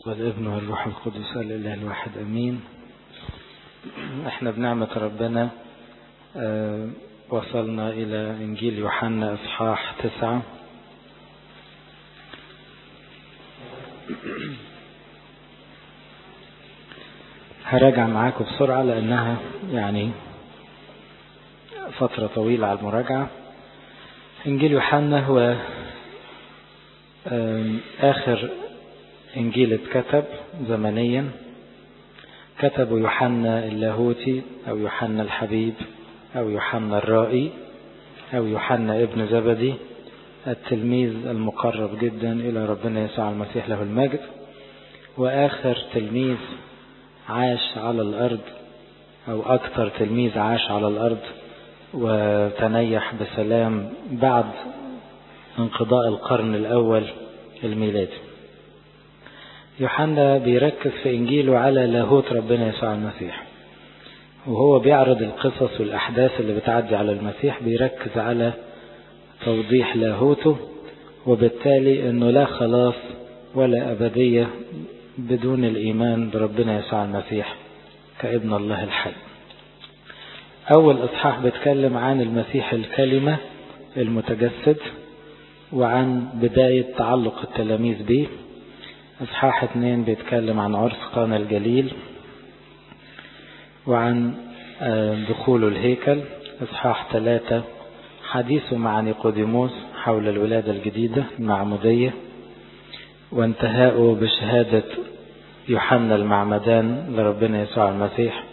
والابن والروح القدس الإله الواحد أمين احنا بنعمة ربنا اه وصلنا إلى إنجيل يوحنا إصحاح تسعة هراجع معاكم بسرعة لأنها يعني فترة طويلة على المراجعة إنجيل يوحنا هو آخر إنجيل اتكتب زمنيا كتبه يوحنا اللاهوتي أو يوحنا الحبيب أو يوحنا الرائي أو يوحنا ابن زبدي التلميذ المقرب جدا إلى ربنا يسوع المسيح له المجد وآخر تلميذ عاش على الأرض أو أكثر تلميذ عاش على الأرض وتنيح بسلام بعد انقضاء القرن الأول الميلادي يوحنا بيركز في إنجيله على لاهوت ربنا يسوع المسيح وهو بيعرض القصص والأحداث اللي بتعدي على المسيح بيركز على توضيح لاهوته وبالتالي أنه لا خلاص ولا أبدية بدون الإيمان بربنا يسوع المسيح كابن الله الحي أول إصحاح بيتكلم عن المسيح الكلمة المتجسد وعن بداية تعلق التلاميذ به إصحاح اثنين بيتكلم عن عرس قانا الجليل وعن دخول الهيكل إصحاح ثلاثة حديثه مع نيقوديموس حول الولادة الجديدة المعمودية وانتهاؤه بشهادة يوحنا المعمدان لربنا يسوع المسيح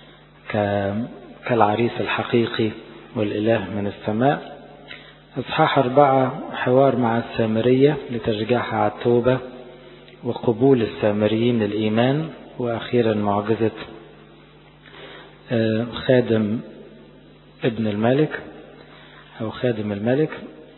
كالعريس الحقيقي والإله من السماء إصحاح أربعة حوار مع السامرية لتشجيعها على التوبة وقبول السامريين للإيمان وأخيرا معجزة خادم ابن الملك أو خادم الملك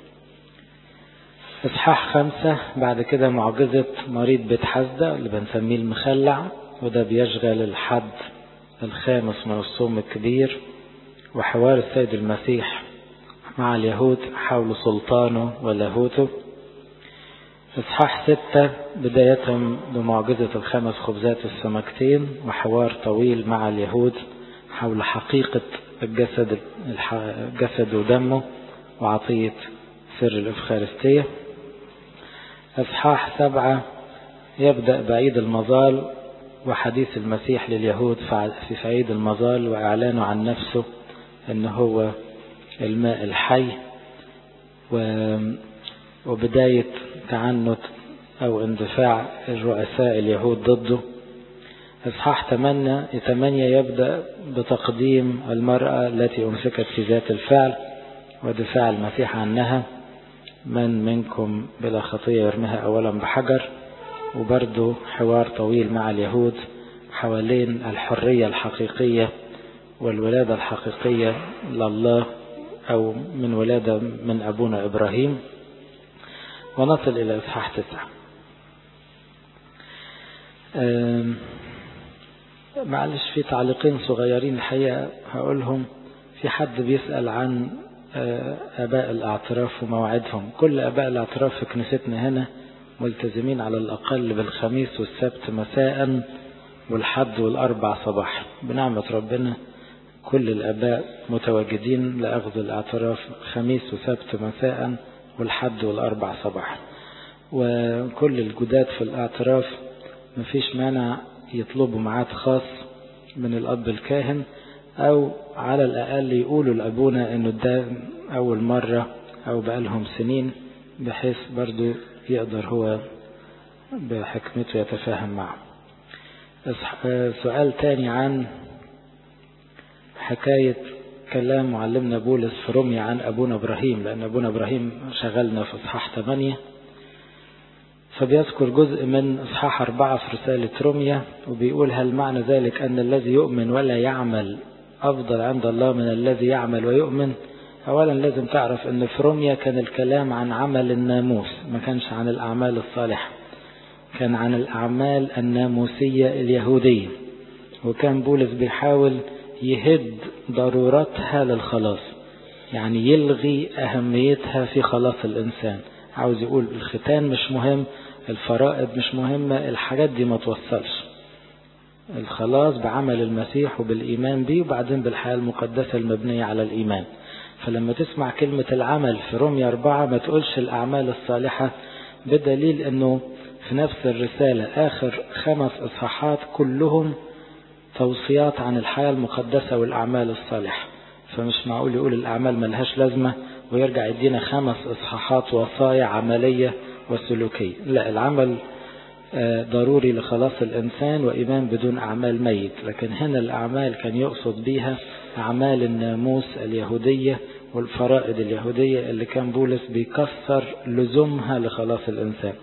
إصحاح خمسة بعد كده معجزة مريض بيت حزدة اللي بنسميه المخلع وده بيشغل الحد الخامس من الصوم الكبير وحوار السيد المسيح مع اليهود حول سلطانه ولاهوته إصحاح ستة بداية بمعجزة الخمس خبزات والسمكتين وحوار طويل مع اليهود حول حقيقة الجسد الجسد ودمه وعطية سر الإفخارستية إصحاح سبعة يبدأ بعيد المظال وحديث المسيح لليهود في عيد المظال وإعلانه عن نفسه أنه هو الماء الحي وبداية تعنت أو اندفاع الرؤساء اليهود ضده إصحاح 8 8 يبدأ بتقديم المرأة التي أمسكت في ذات الفعل ودفاع المسيح عنها من منكم بلا خطية يرميها أولا بحجر وبرضه حوار طويل مع اليهود حوالين الحرية الحقيقية والولادة الحقيقية لله أو من ولادة من أبونا إبراهيم ونصل إلى إصحاح تسعة معلش في تعليقين صغيرين الحقيقة هقولهم في حد بيسأل عن آباء الاعتراف ومواعيدهم كل آباء الاعتراف في كنيستنا هنا ملتزمين على الأقل بالخميس والسبت مساء والحد والأربع صباحا بنعمة ربنا كل الآباء متواجدين لأخذ الاعتراف خميس وسبت مساء والحد والأربع صباحا وكل الجداد في الاعتراف مفيش مانع يطلبوا ميعاد خاص من الأب الكاهن أو على الأقل يقولوا لأبونا إنه ده أول مرة أو بقالهم سنين بحيث برضو يقدر هو بحكمته يتفاهم معه سؤال تاني عن حكاية كلام معلمنا بولس في روميا عن أبونا إبراهيم لأن أبونا إبراهيم شغلنا في إصحاح 8 فبيذكر جزء من إصحاح أربعة في رسالة روميا وبيقول هل معنى ذلك أن الذي يؤمن ولا يعمل أفضل عند الله من الذي يعمل ويؤمن أولا لازم تعرف أن في روميا كان الكلام عن عمل الناموس ما كانش عن الأعمال الصالحة كان عن الأعمال الناموسية اليهودية وكان بولس بيحاول يهد ضرورتها للخلاص يعني يلغي أهميتها في خلاص الإنسان عاوز يقول الختان مش مهم الفرائض مش مهمة الحاجات دي ما توصلش الخلاص بعمل المسيح وبالإيمان بيه وبعدين بالحياة المقدسة المبنية على الإيمان فلما تسمع كلمة العمل في رومية أربعة ما تقولش الأعمال الصالحة بدليل أنه في نفس الرسالة آخر خمس إصحاحات كلهم توصيات عن الحياة المقدسة والأعمال الصالحة فمش معقول يقول الأعمال ملهاش لازمة ويرجع يدينا خمس إصحاحات وصايا عملية وسلوكية لا العمل ضروري لخلاص الإنسان وإيمان بدون أعمال ميت لكن هنا الأعمال كان يقصد بيها أعمال الناموس اليهودية والفرائض اليهودية اللي كان بولس بيكسر لزومها لخلاص الإنسان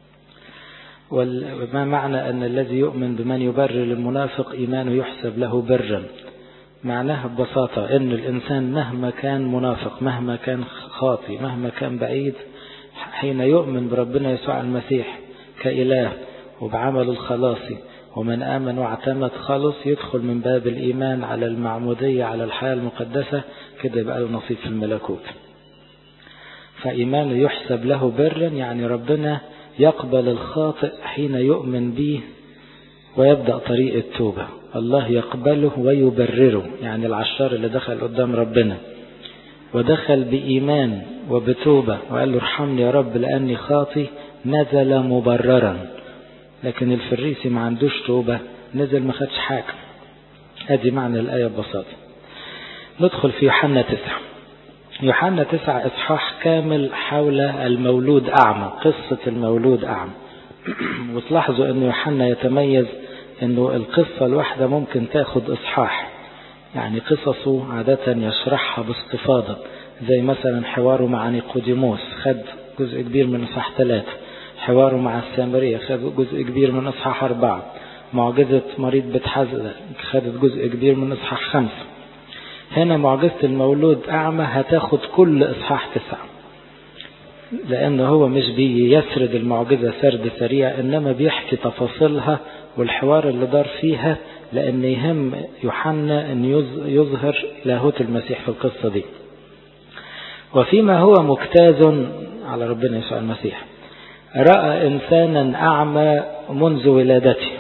وما معنى أن الذي يؤمن بمن يبرر المنافق إيمانه يحسب له برا معناها ببساطة أن الإنسان مهما كان منافق مهما كان خاطي مهما كان بعيد حين يؤمن بربنا يسوع المسيح كإله وبعمل الخلاصي ومن آمن واعتمد خلص يدخل من باب الإيمان على المعمودية على الحياة المقدسة كده يبقى له نصيب في الملكوت فإيمانه يحسب له برا يعني ربنا يقبل الخاطئ حين يؤمن به ويبدأ طريق التوبة الله يقبله ويبرره يعني العشار اللي دخل قدام ربنا ودخل بإيمان وبتوبة وقال له ارحمني يا رب لأني خاطي نزل مبررا لكن الفريسي ما عندوش توبة نزل ما خدش حاجة ادي معنى الآية ببساطة ندخل في يوحنا تسعة يوحنا تسعة إصحاح كامل حول المولود أعمى قصة المولود أعمى وتلاحظوا أن يوحنا يتميز أنه القصة الواحدة ممكن تاخد إصحاح يعني قصصه عادة يشرحها باستفاضة زي مثلا حواره مع نيقوديموس خد جزء كبير من إصحاح ثلاثة حواره مع السامرية خد جزء كبير من إصحاح أربعة معجزة مريض بتحزة خدت جزء كبير من إصحاح خمسة هنا معجزة المولود أعمى هتاخد كل إصحاح تسعة لأنه هو مش بيسرد المعجزة سرد سريع إنما بيحكي تفاصيلها والحوار اللي دار فيها لأن يهم يوحنا أن يظهر لاهوت المسيح في القصة دي وفيما هو مجتاز على ربنا يسوع المسيح رأى إنسانا أعمى منذ ولادته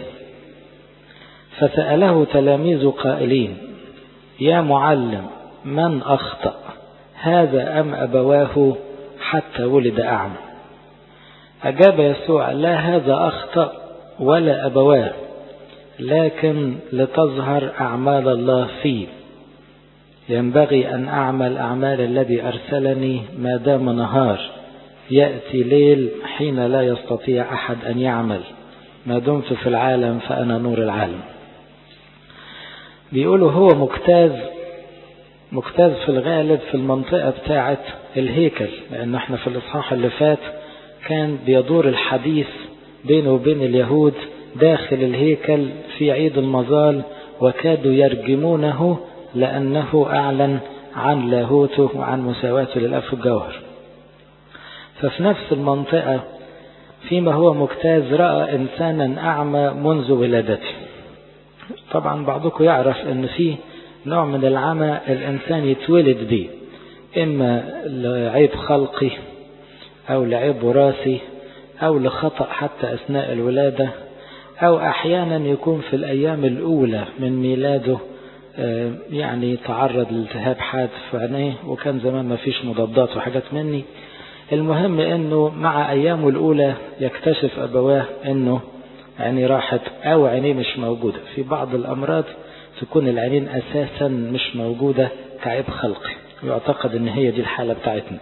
فسأله تلاميذ قائلين يا معلم من أخطأ هذا أم أبواه حتى ولد أعمى أجاب يسوع لا هذا أخطأ ولا أبواه لكن لتظهر أعمال الله فيه ينبغي أن أعمل أعمال الذي أرسلني ما دام نهار يأتي ليل حين لا يستطيع أحد أن يعمل ما دمت في العالم فأنا نور العالم بيقولوا هو مجتاز مجتاز في الغالب في المنطقة بتاعة الهيكل لأن احنا في الإصحاح اللي فات كان بيدور الحديث بينه وبين اليهود داخل الهيكل في عيد المظال وكادوا يرجمونه لأنه أعلن عن لاهوته وعن مساواته للأب في الجوهر ففي نفس المنطقة فيما هو مجتاز رأى إنسانا أعمى منذ ولادته طبعا بعضكم يعرف أن في نوع من العمى الإنسان يتولد به إما لعيب خلقي أو لعيب وراثي أو لخطأ حتى أثناء الولادة أو أحيانا يكون في الأيام الأولى من ميلاده يعني تعرض لالتهاب حاد في عينيه وكان زمان ما فيش مضادات وحاجات مني المهم انه مع ايامه الاولى يكتشف ابواه انه عينيه راحت او عينيه مش موجودة في بعض الامراض تكون العينين اساسا مش موجودة كعيب خلقي ويعتقد ان هي دي الحالة بتاعتنا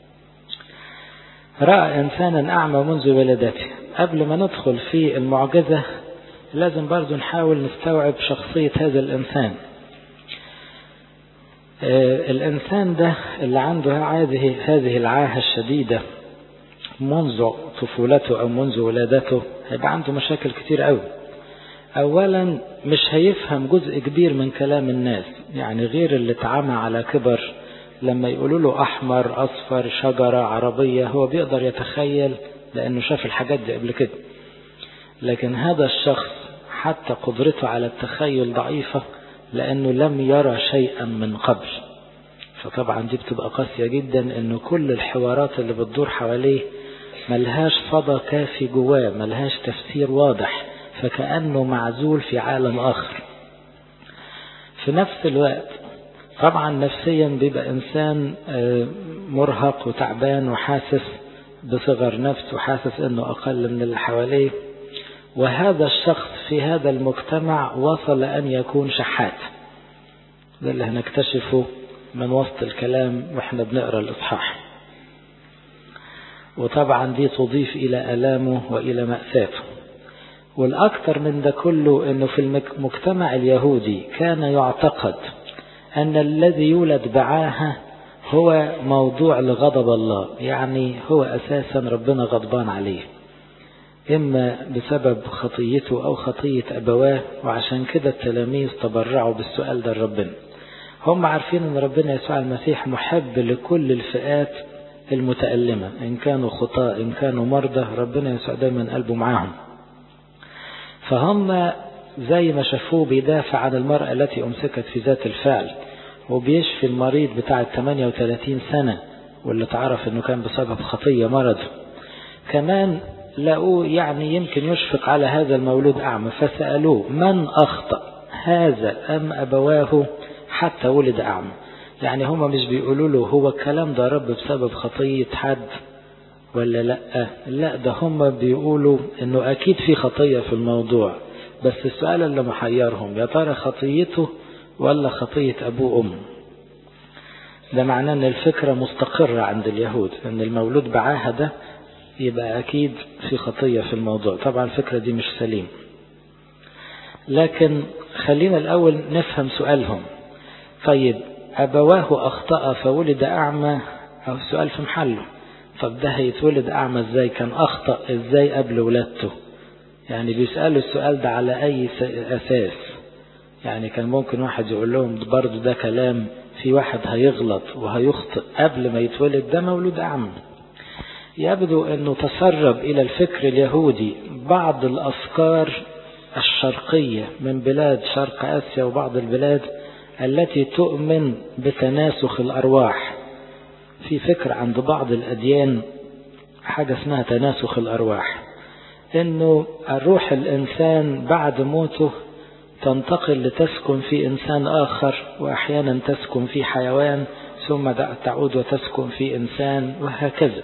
رأى انسانا اعمى منذ ولادته قبل ما ندخل في المعجزة لازم برضو نحاول نستوعب شخصية هذا الانسان الإنسان ده اللي عنده هذه هذه العاهة الشديدة منذ طفولته أو منذ ولادته هيبقى عنده مشاكل كتير قوي أولا مش هيفهم جزء كبير من كلام الناس يعني غير اللي اتعمى على كبر لما يقولوا له أحمر أصفر شجرة عربية هو بيقدر يتخيل لأنه شاف الحاجات دي قبل كده لكن هذا الشخص حتى قدرته على التخيل ضعيفة لأنه لم يرى شيئا من قبل فطبعا دي بتبقى قاسية جدا أنه كل الحوارات اللي بتدور حواليه ملهاش صدى كافي جواه ملهاش تفسير واضح فكأنه معزول في عالم آخر في نفس الوقت طبعا نفسيا بيبقى إنسان مرهق وتعبان وحاسس بصغر نفس وحاسس أنه أقل من اللي حواليه وهذا الشخص في هذا المجتمع وصل أن يكون شحات ده اللي هنكتشفه من وسط الكلام واحنا بنقرا الإصحاح وطبعا دي تضيف إلى ألامه وإلى مأساته والأكثر من ده كله أنه في المجتمع اليهودي كان يعتقد أن الذي يولد بعاهة هو موضوع لغضب الله يعني هو أساسا ربنا غضبان عليه إما بسبب خطيته أو خطية أبواه وعشان كده التلاميذ تبرعوا بالسؤال ده لربنا هم عارفين أن ربنا يسوع المسيح محب لكل الفئات المتألمة إن كانوا خطاء إن كانوا مرضى ربنا يسوع دايما قلبه معاهم فهم زي ما شافوه بيدافع عن المرأة التي أمسكت في ذات الفعل وبيشفي المريض بتاع 38 سنة واللي تعرف أنه كان بسبب خطية مرض كمان لقوه يعني يمكن يشفق على هذا المولود أعمى فسألوه من أخطأ هذا أم أبواه حتى ولد أعمى يعني هما مش بيقولوا له هو الكلام ده رب بسبب خطية حد ولا لا لا ده هما بيقولوا انه اكيد في خطية في الموضوع بس السؤال اللي محيرهم يا ترى خطيته ولا خطية ابوه وامه ده معناه ان الفكرة مستقرة عند اليهود ان المولود بعاهة ده يبقى اكيد في خطية في الموضوع طبعا الفكرة دي مش سليم لكن خلينا الاول نفهم سؤالهم طيب أبواه أخطأ فولد أعمى أو السؤال في محله طب ده هيتولد أعمى إزاي كان أخطأ إزاي قبل ولادته يعني بيسألوا السؤال ده على أي أساس يعني كان ممكن واحد يقول لهم برضه ده كلام في واحد هيغلط وهيخطئ قبل ما يتولد ده مولود أعمى يبدو أنه تسرب إلى الفكر اليهودي بعض الأفكار الشرقية من بلاد شرق آسيا وبعض البلاد التي تؤمن بتناسخ الأرواح في فكر عند بعض الأديان حاجة اسمها تناسخ الأرواح إنه الروح الإنسان بعد موته تنتقل لتسكن في إنسان آخر وأحيانا تسكن في حيوان ثم تعود وتسكن في إنسان وهكذا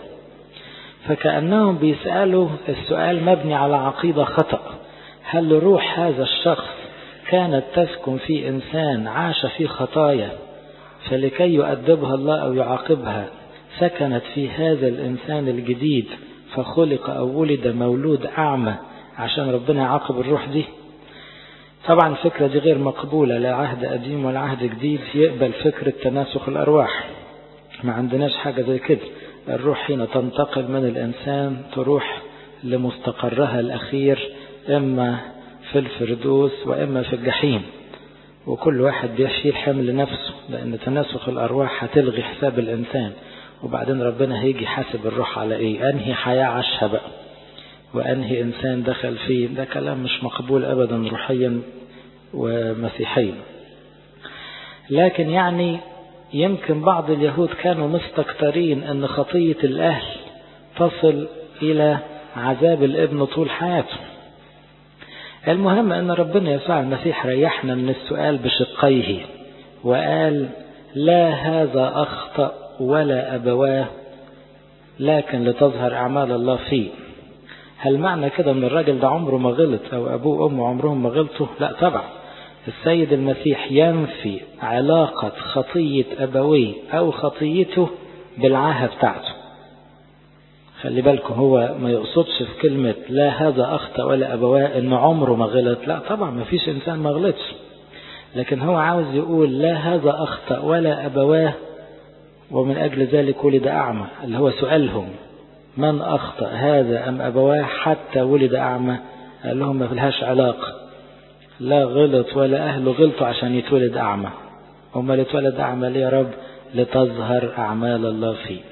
فكأنهم بيسألوا السؤال مبني على عقيدة خطأ هل روح هذا الشخص كانت تسكن في إنسان عاش في خطايا فلكي يؤدبها الله أو يعاقبها سكنت في هذا الإنسان الجديد فخلق أو ولد مولود أعمى عشان ربنا يعاقب الروح دي طبعا الفكرة دي غير مقبولة لا عهد قديم ولا عهد جديد يقبل فكرة تناسخ الأرواح ما عندناش حاجة زي كده الروح حين تنتقل من الإنسان تروح لمستقرها الأخير إما في الفردوس وإما في الجحيم وكل واحد بيشيل حمل نفسه لأن تناسخ الأرواح هتلغي حساب الإنسان وبعدين ربنا هيجي حاسب الروح على إيه أنهي حياة عاشها بقى وأنهي إنسان دخل فيه ده كلام مش مقبول أبدا روحيا ومسيحيا لكن يعني يمكن بعض اليهود كانوا مستكترين أن خطية الأهل تصل إلى عذاب الابن طول حياته المهم أن ربنا يسوع المسيح ريحنا من السؤال بشقيه وقال لا هذا أخطأ ولا أبواه لكن لتظهر أعمال الله فيه هل معنى كده أن الراجل ده عمره ما غلط أو أبوه وأمه عمرهم ما غلطوا لا طبعا السيد المسيح ينفي علاقة خطية أبويه أو خطيته بالعاهة بتاعته خلي بالكم هو ما يقصدش في كلمة لا هذا أخطأ ولا أبواه إن عمره ما غلط لا طبعا ما فيش إنسان ما غلطش لكن هو عاوز يقول لا هذا أخطأ ولا أبواه ومن أجل ذلك ولد أعمى اللي هو سؤالهم من أخطأ هذا أم أبواه حتى ولد أعمى قال لهم ما فيلهاش علاقة لا غلط ولا أهله غلطوا عشان يتولد أعمى هم اللي اتولد أعمى ليه يا رب لتظهر أعمال الله فيه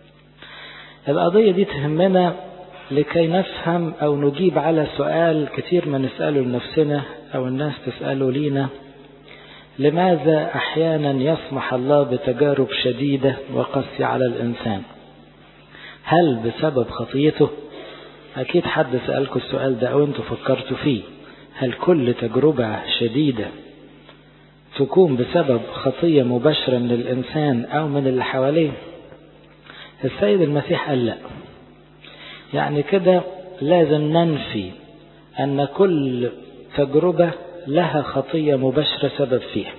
القضية دي تهمنا لكي نفهم أو نجيب على سؤال كثير ما نسأله لنفسنا أو الناس تسأله لينا لماذا أحيانا يسمح الله بتجارب شديدة وقاسية على الإنسان هل بسبب خطيته أكيد حد سألكم السؤال ده أو أنتوا فكرتوا فيه هل كل تجربة شديدة تكون بسبب خطية مباشرة من الإنسان أو من اللي حواليه السيد المسيح قال لا يعني كده لازم ننفي أن كل تجربة لها خطية مباشرة سبب فيها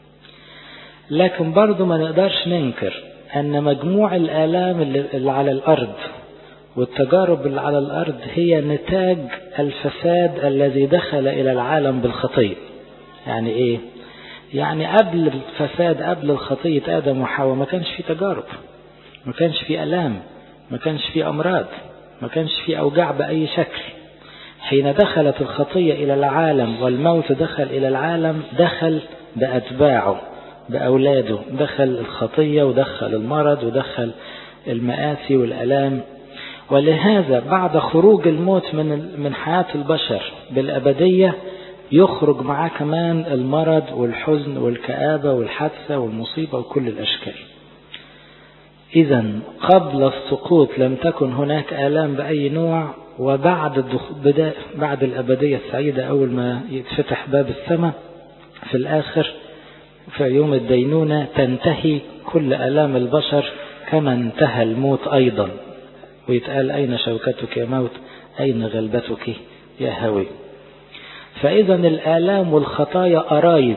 لكن برضو ما نقدرش ننكر أن مجموع الآلام اللي على الأرض والتجارب اللي على الأرض هي نتاج الفساد الذي دخل إلى العالم بالخطية يعني إيه؟ يعني قبل الفساد قبل الخطية آدم وحواء ما كانش في تجارب ما كانش في ألام ما كانش في أمراض ما كانش في أوجاع بأي شكل حين دخلت الخطية إلى العالم والموت دخل إلى العالم دخل بأتباعه بأولاده دخل الخطية ودخل المرض ودخل المآسي والألام ولهذا بعد خروج الموت من من حياة البشر بالأبدية يخرج معاه كمان المرض والحزن والكآبة والحادثة والمصيبة وكل الأشكال إذا قبل السقوط لم تكن هناك آلام بأي نوع وبعد بداية بعد الأبدية السعيدة أول ما يتفتح باب السماء في الآخر في يوم الدينونة تنتهي كل آلام البشر كما انتهى الموت أيضا ويتقال أين شوكتك يا موت أين غلبتك يا هوي فإذا الآلام والخطايا أرايد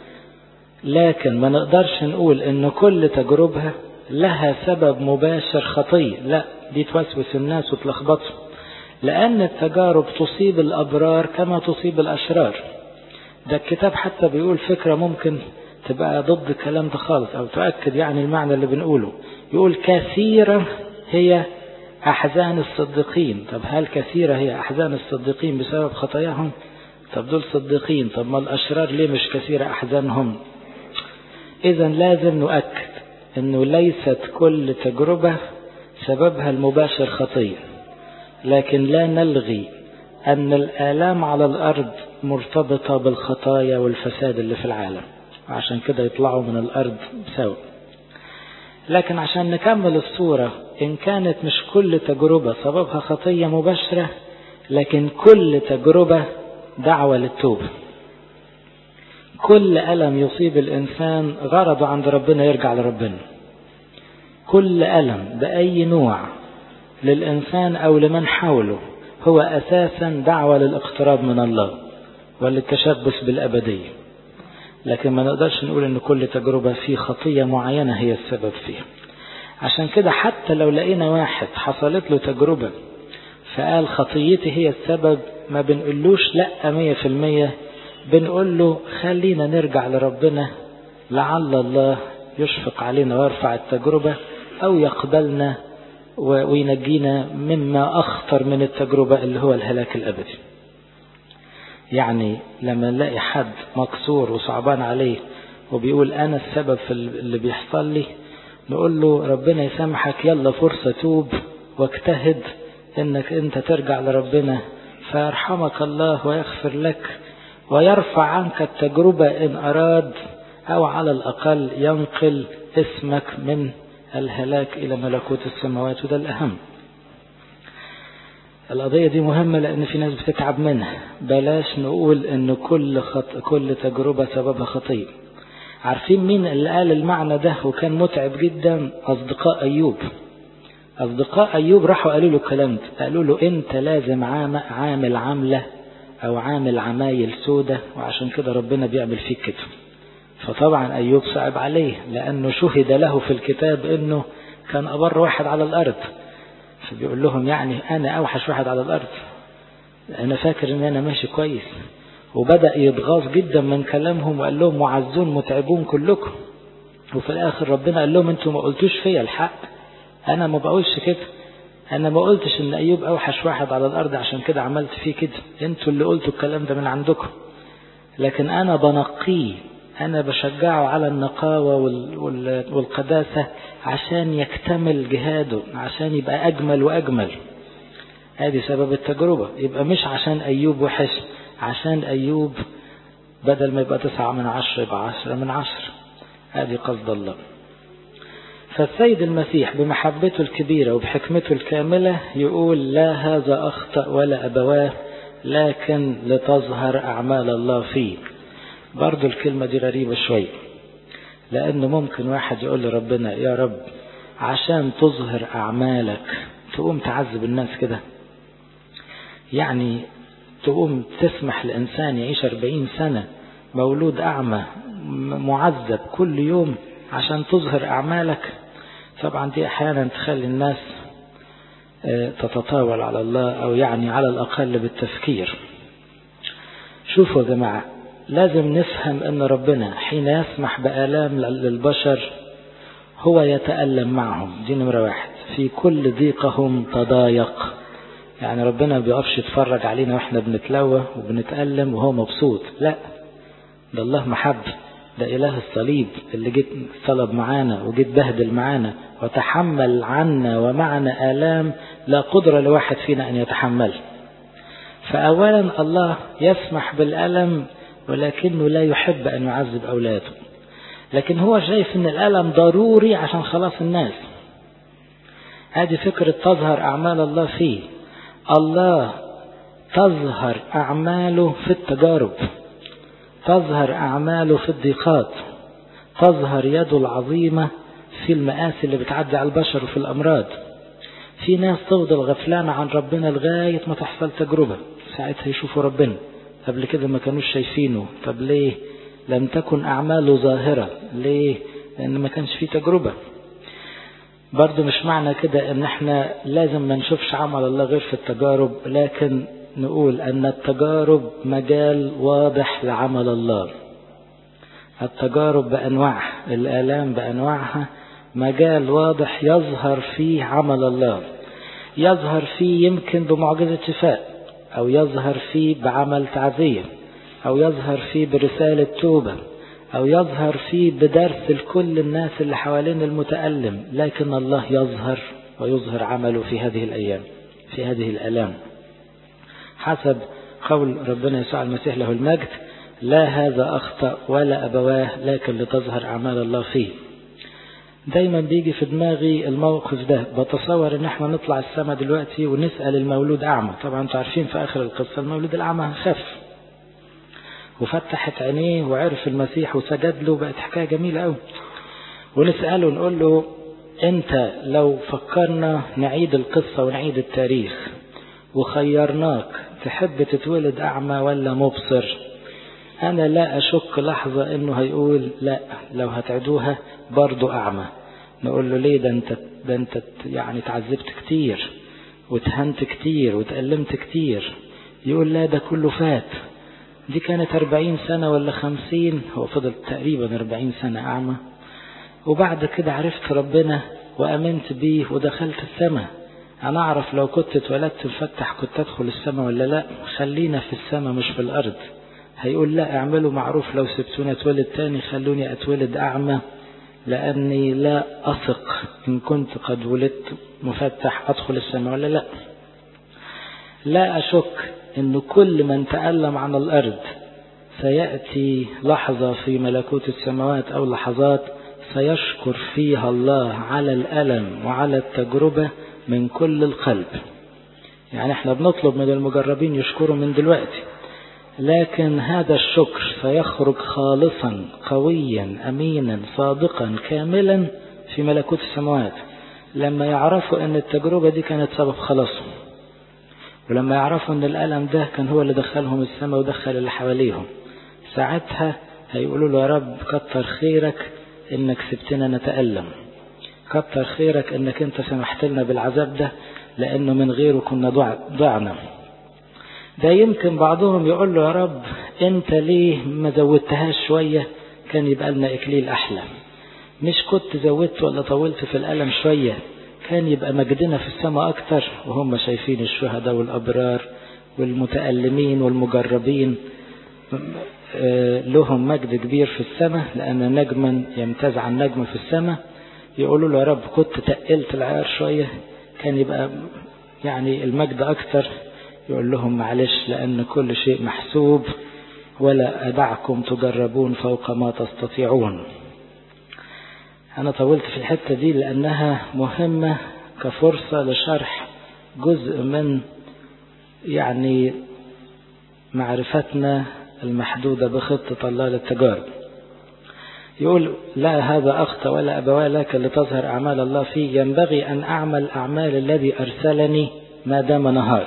لكن ما نقدرش نقول أن كل تجربة لها سبب مباشر خطية لا دي توسوس الناس وتلخبطهم لأن التجارب تصيب الأبرار كما تصيب الأشرار ده الكتاب حتى بيقول فكرة ممكن تبقى ضد الكلام ده خالص أو تؤكد يعني المعنى اللي بنقوله يقول كثيرة هي أحزان الصديقين طب هل كثيرة هي أحزان الصديقين بسبب خطاياهم طب دول صديقين طب ما الأشرار ليه مش كثيرة أحزانهم إذا لازم نؤكد أنه ليست كل تجربة سببها المباشر خطية لكن لا نلغي أن الآلام على الأرض مرتبطة بالخطايا والفساد اللي في العالم عشان كده يطلعوا من الأرض سوا لكن عشان نكمل الصورة إن كانت مش كل تجربة سببها خطية مباشرة لكن كل تجربة دعوة للتوبة كل ألم يصيب الإنسان غرضه عند ربنا يرجع لربنا كل ألم بأي نوع للإنسان أو لمن حوله هو أساسا دعوة للاقتراب من الله وللتشبث بالأبدية لكن ما نقدرش نقول ان كل تجربة في خطية معينة هي السبب فيها عشان كده حتى لو لقينا واحد حصلت له تجربة فقال خطيتي هي السبب ما بنقولوش لا مية في المية بنقول له خلينا نرجع لربنا لعل الله يشفق علينا ويرفع التجربة أو يقبلنا وينجينا مما أخطر من التجربة اللي هو الهلاك الأبدي يعني لما نلاقي حد مكسور وصعبان عليه وبيقول أنا السبب في اللي بيحصل لي نقول له ربنا يسامحك يلا فرصة توب واجتهد انك انت ترجع لربنا فيرحمك الله ويغفر لك ويرفع عنك التجربة إن أراد أو على الأقل ينقل اسمك من الهلاك إلى ملكوت السماوات وده الأهم القضية دي مهمة لأن في ناس بتتعب منها بلاش نقول إن كل خط... كل تجربة سببها خطية عارفين مين اللي قال المعنى ده وكان متعب جدا أصدقاء أيوب أصدقاء أيوب راحوا قالوا له الكلام ده قالوا له أنت لازم عام... عامل عاملة أو عامل عمايل سودة وعشان كده ربنا بيعمل فيك كده فطبعا أيوب صعب عليه لأنه شهد له في الكتاب أنه كان أبر واحد على الأرض فبيقول لهم يعني أنا أوحش واحد على الأرض أنا فاكر أن أنا ماشي كويس وبدأ يتغاظ جدا من كلامهم وقال لهم معزون متعبون كلكم وفي الآخر ربنا قال لهم أنتوا ما قلتوش فيا الحق أنا ما بقولش كده أنا ما قلتش إن أيوب أوحش واحد على الأرض عشان كده عملت فيه كده أنتوا اللي قلتوا الكلام ده من عندكم لكن أنا بنقيه أنا بشجعه على النقاوة والقداسة عشان يكتمل جهاده عشان يبقى أجمل وأجمل هذه سبب التجربة يبقى مش عشان أيوب وحش عشان أيوب بدل ما يبقى تسعة من عشرة يبقى عشرة من عشرة هذه قصد الله فالسيد المسيح بمحبته الكبيرة وبحكمته الكاملة يقول لا هذا أخطأ ولا أبواه لكن لتظهر أعمال الله فيه برضو الكلمة دي غريبة شوية لأنه ممكن واحد يقول لربنا يا رب عشان تظهر أعمالك تقوم تعذب الناس كده يعني تقوم تسمح لإنسان يعيش أربعين سنة مولود أعمى معذب كل يوم عشان تظهر أعمالك طبعا دي أحيانا تخلي الناس تتطاول على الله أو يعني على الأقل بالتفكير شوفوا يا جماعة لازم نفهم أن ربنا حين يسمح بآلام للبشر هو يتألم معهم دي نمرة واحد في كل ضيقهم تضايق يعني ربنا بيقفش يتفرج علينا واحنا بنتلوى وبنتألم وهو مبسوط لا ده الله محبة ده إله الصليب اللي جيت طلب معانا وجيت بهدل معانا وتحمل عنا ومعنا آلام لا قدرة لواحد فينا أن يتحمل فأولا الله يسمح بالألم ولكنه لا يحب أن يعذب أولاده لكن هو شايف أن الألم ضروري عشان خلاص الناس هذه فكرة تظهر أعمال الله فيه الله تظهر أعماله في التجارب تظهر أعماله في الضيقات تظهر يده العظيمة في المآسي اللي بتعدي على البشر وفي الأمراض في ناس تفضل غفلانة عن ربنا لغاية ما تحصل تجربة ساعتها يشوفوا ربنا قبل كده ما كانوش شايفينه طب ليه لم تكن أعماله ظاهرة ليه لأن ما كانش فيه تجربة برضو مش معنى كده ان احنا لازم ما نشوفش عمل الله غير في التجارب لكن نقول ان التجارب مجال واضح لعمل الله التجارب بانواعها الالام بانواعها مجال واضح يظهر فيه عمل الله يظهر فيه يمكن بمعجزة شفاء او يظهر فيه بعمل تعزية او يظهر فيه برسالة توبة أو يظهر فيه بدرس لكل الناس اللي حوالين المتألم لكن الله يظهر ويظهر عمله في هذه الأيام في هذه الألام حسب قول ربنا يسوع المسيح له المجد لا هذا أخطأ ولا أبواه لكن لتظهر أعمال الله فيه دايما بيجي في دماغي الموقف ده بتصور ان احنا نطلع السماء دلوقتي ونسأل المولود أعمى طبعا انتوا عارفين في آخر القصة المولود الأعمى خف وفتحت عينيه وعرف المسيح وسجد له بقت حكاية جميلة قوي ونسأله نقول له انت لو فكرنا نعيد القصة ونعيد التاريخ وخيرناك تحب تتولد أعمى ولا مبصر أنا لا أشك لحظة إنه هيقول لا لو هتعدوها برضو أعمى نقول له ليه ده أنت ده أنت يعني تعذبت كتير وتهنت كتير وتألمت كتير يقول لا ده كله فات دي كانت أربعين سنة ولا خمسين هو فضل تقريبا أربعين سنة أعمى وبعد كده عرفت ربنا وأمنت بيه ودخلت السماء أنا أعرف لو كنت اتولدت مفتح كنت أدخل السماء ولا لا خلينا في السماء مش في الأرض هيقول لا اعملوا معروف لو سبتوني اتولد تاني خلوني اتولد أعمى لأني لا أثق إن كنت قد ولدت مفتح أدخل السماء ولا لا لا أشك أن كل من تألم عن الأرض سيأتي لحظة في ملكوت السماوات أو لحظات سيشكر فيها الله على الألم وعلى التجربة من كل القلب يعني احنا بنطلب من المجربين يشكروا من دلوقتي لكن هذا الشكر سيخرج خالصا قويا أمينا صادقا كاملا في ملكوت السماوات لما يعرفوا أن التجربة دي كانت سبب خلاصهم ولما يعرفوا أن الألم ده كان هو اللي دخلهم السماء ودخل اللي حواليهم ساعتها هيقولوا له يا رب كتر خيرك انك سبتنا نتألم كتر خيرك انك انت سمحت لنا بالعذاب ده لانه من غيره كنا ضعنا ده يمكن بعضهم يقول له يا رب انت ليه ما زودتهاش شوية كان يبقى لنا اكليل احلى مش كنت زودت ولا طولت في الالم شوية كان يبقى مجدنا في السماء اكتر وهم شايفين الشهداء والابرار والمتألمين والمجربين لهم مجد كبير في السماء لأن نجما يمتاز عن نجم في السماء يقولوا له يا رب كنت تقلت العيار شوية كان يبقى يعني المجد أكتر يقول لهم معلش لأن كل شيء محسوب ولا أدعكم تجربون فوق ما تستطيعون أنا طولت في الحتة دي لأنها مهمة كفرصة لشرح جزء من يعني معرفتنا المحدودة بخطة الله للتجارب يقول لا هذا أخت ولا أبواه لك لتظهر أعمال الله فيه ينبغي أن أعمل أعمال الذي أرسلني ما دام نهار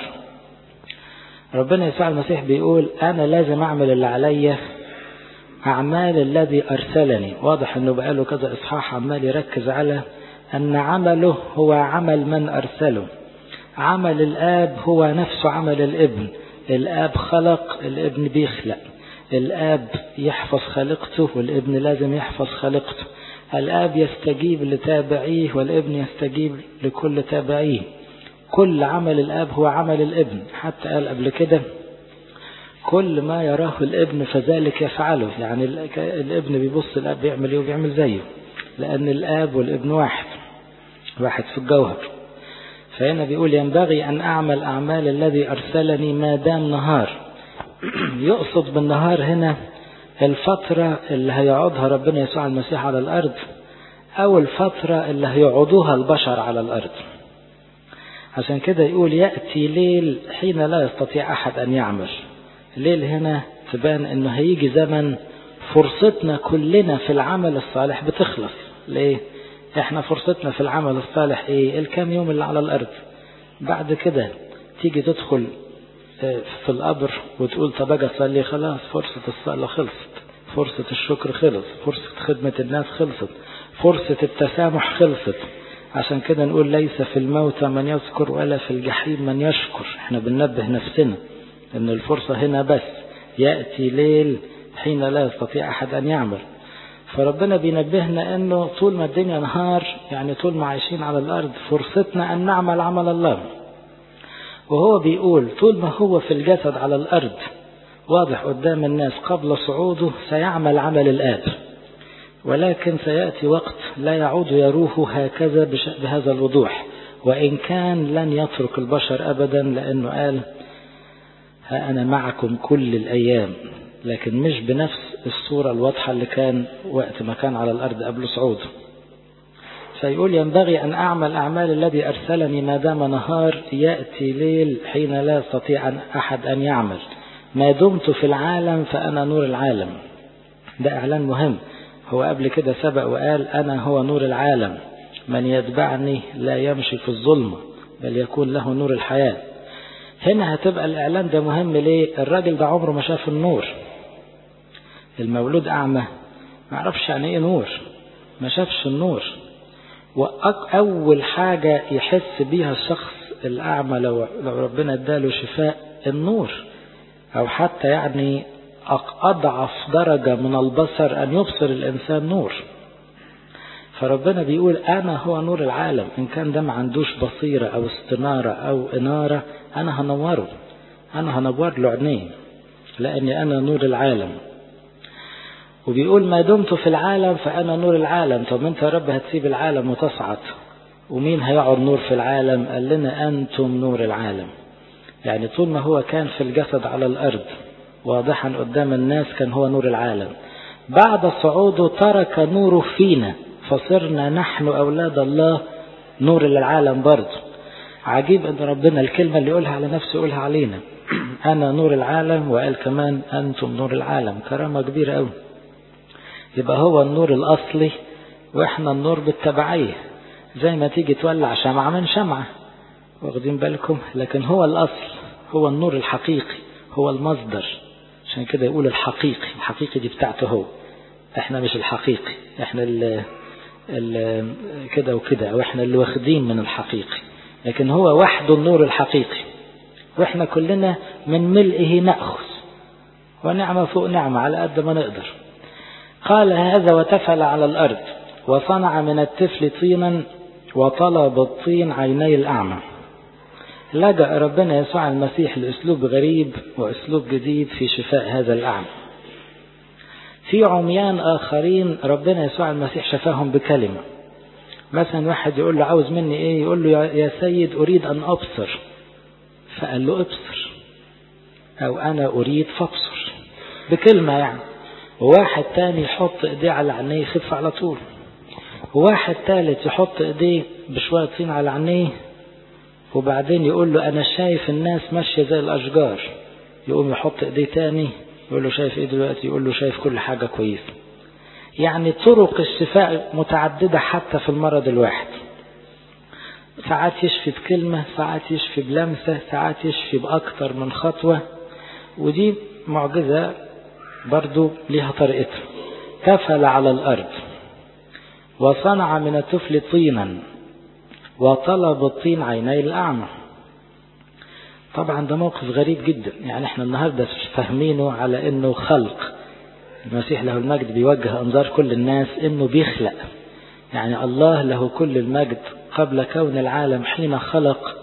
ربنا يسوع المسيح بيقول أنا لازم أعمل اللي عليا أعمال الذي أرسلني واضح أنه بقاله كذا إصحاح عمال يركز على أن عمله هو عمل من أرسله عمل الآب هو نفسه عمل الابن الآب خلق الابن بيخلق الآب يحفظ خلقته والابن لازم يحفظ خلقته الآب يستجيب لتابعيه والابن يستجيب لكل تابعيه كل عمل الآب هو عمل الابن حتى قال قبل كده كل ما يراه الابن فذلك يفعله يعني الابن بيبص الآب بيعمل ايه وبيعمل زيه لأن الآب والابن واحد واحد في الجوهر فهنا بيقول ينبغي أن أعمل أعمال الذي أرسلني ما دام نهار يقصد بالنهار هنا الفترة اللي هيقعدها ربنا يسوع المسيح على الأرض أو الفترة اللي هيقعدوها البشر على الأرض عشان كده يقول يأتي ليل حين لا يستطيع أحد أن يعمل ليل هنا تبان أنه هيجي زمن فرصتنا كلنا في العمل الصالح بتخلص ليه؟ احنا فرصتنا في العمل الصالح ايه الكام يوم اللي على الارض بعد كده تيجي تدخل في القبر وتقول طب اجي اصلي خلاص فرصة الصلاة خلصت فرصة الشكر خلص فرصة خدمة الناس خلصت فرصة التسامح خلصت عشان كده نقول ليس في الموتى من يذكر ولا في الجحيم من يشكر احنا بننبه نفسنا ان الفرصة هنا بس يأتي ليل حين لا يستطيع احد ان يعمل فربنا بينبهنا انه طول ما الدنيا نهار يعني طول ما عايشين على الارض فرصتنا ان نعمل عمل الله وهو بيقول طول ما هو في الجسد على الارض واضح قدام الناس قبل صعوده سيعمل عمل الاب ولكن سياتي وقت لا يعود يروه هكذا بهذا الوضوح وان كان لن يترك البشر ابدا لانه قال ها انا معكم كل الايام لكن مش بنفس الصورة الواضحة اللي كان وقت ما كان على الأرض قبل صعوده فيقول ينبغي أن أعمل أعمال الذي أرسلني ما دام نهار يأتي ليل حين لا يستطيع أن أحد أن يعمل ما دمت في العالم فأنا نور العالم ده إعلان مهم هو قبل كده سبق وقال أنا هو نور العالم من يتبعني لا يمشي في الظلمة بل يكون له نور الحياة هنا هتبقى الإعلان ده مهم ليه الراجل ده عمره ما شاف النور المولود أعمى ما عرفش يعني إيه نور ما شافش النور وأول حاجة يحس بيها الشخص الأعمى لو, لو ربنا اداله شفاء النور أو حتى يعني أضعف درجة من البصر أن يبصر الإنسان نور فربنا بيقول أنا هو نور العالم إن كان ده ما عندوش بصيرة أو استنارة أو إنارة أنا هنوره أنا هنور له عينيه لأني أنا نور العالم وبيقول ما دمت في العالم فأنا نور العالم طب أنت يا رب هتسيب العالم وتصعد ومين هيقعد نور في العالم قال لنا أنتم نور العالم يعني طول ما هو كان في الجسد على الأرض واضحا قدام الناس كان هو نور العالم بعد صعوده ترك نوره فينا فصرنا نحن أولاد الله نور للعالم برضه عجيب أن ربنا الكلمة اللي يقولها على نفسه يقولها علينا أنا نور العالم وقال كمان أنتم نور العالم كرامة كبيرة أوي يبقى هو النور الأصلي وإحنا النور بالتبعية زي ما تيجي تولع شمعة من شمعة واخدين بالكم لكن هو الأصل هو النور الحقيقي هو المصدر عشان كده يقول الحقيقي الحقيقي دي بتاعته هو احنا مش الحقيقي احنا ال ال كده وكده او احنا اللي واخدين من الحقيقي لكن هو وحده النور الحقيقي واحنا كلنا من ملئه نأخذ ونعمة فوق نعمة على قد ما نقدر قال هذا وتفل على الأرض وصنع من الطفل طينا وطلب الطين عيني الأعمى لجأ ربنا يسوع المسيح لأسلوب غريب وأسلوب جديد في شفاء هذا الأعمى في عميان آخرين ربنا يسوع المسيح شفاهم بكلمة مثلا واحد يقول له عاوز مني ايه يقول له يا سيد أريد أن أبصر فقال له ابصر أو أنا أريد فابصر بكلمة يعني وواحد تاني يحط ايديه على عينيه يخف على طول وواحد ثالث يحط ايديه بشوية طين على عينيه وبعدين يقول له انا شايف الناس ماشية زي الاشجار يقوم يحط ايديه تاني يقول له شايف ايه دلوقتي يقول له شايف كل حاجة كويسة يعني طرق الشفاء متعددة حتى في المرض الواحد ساعات يشفي بكلمة ساعات يشفي بلمسة ساعات يشفي بأكتر من خطوة ودي معجزة برضو لها طريقتها تفل على الأرض وصنع من الطفل طينا وطلب الطين عيني الأعمى طبعا ده موقف غريب جدا يعني احنا النهاردة فاهمينه على انه خلق المسيح له المجد بيوجه انظار كل الناس انه بيخلق يعني الله له كل المجد قبل كون العالم حين خلق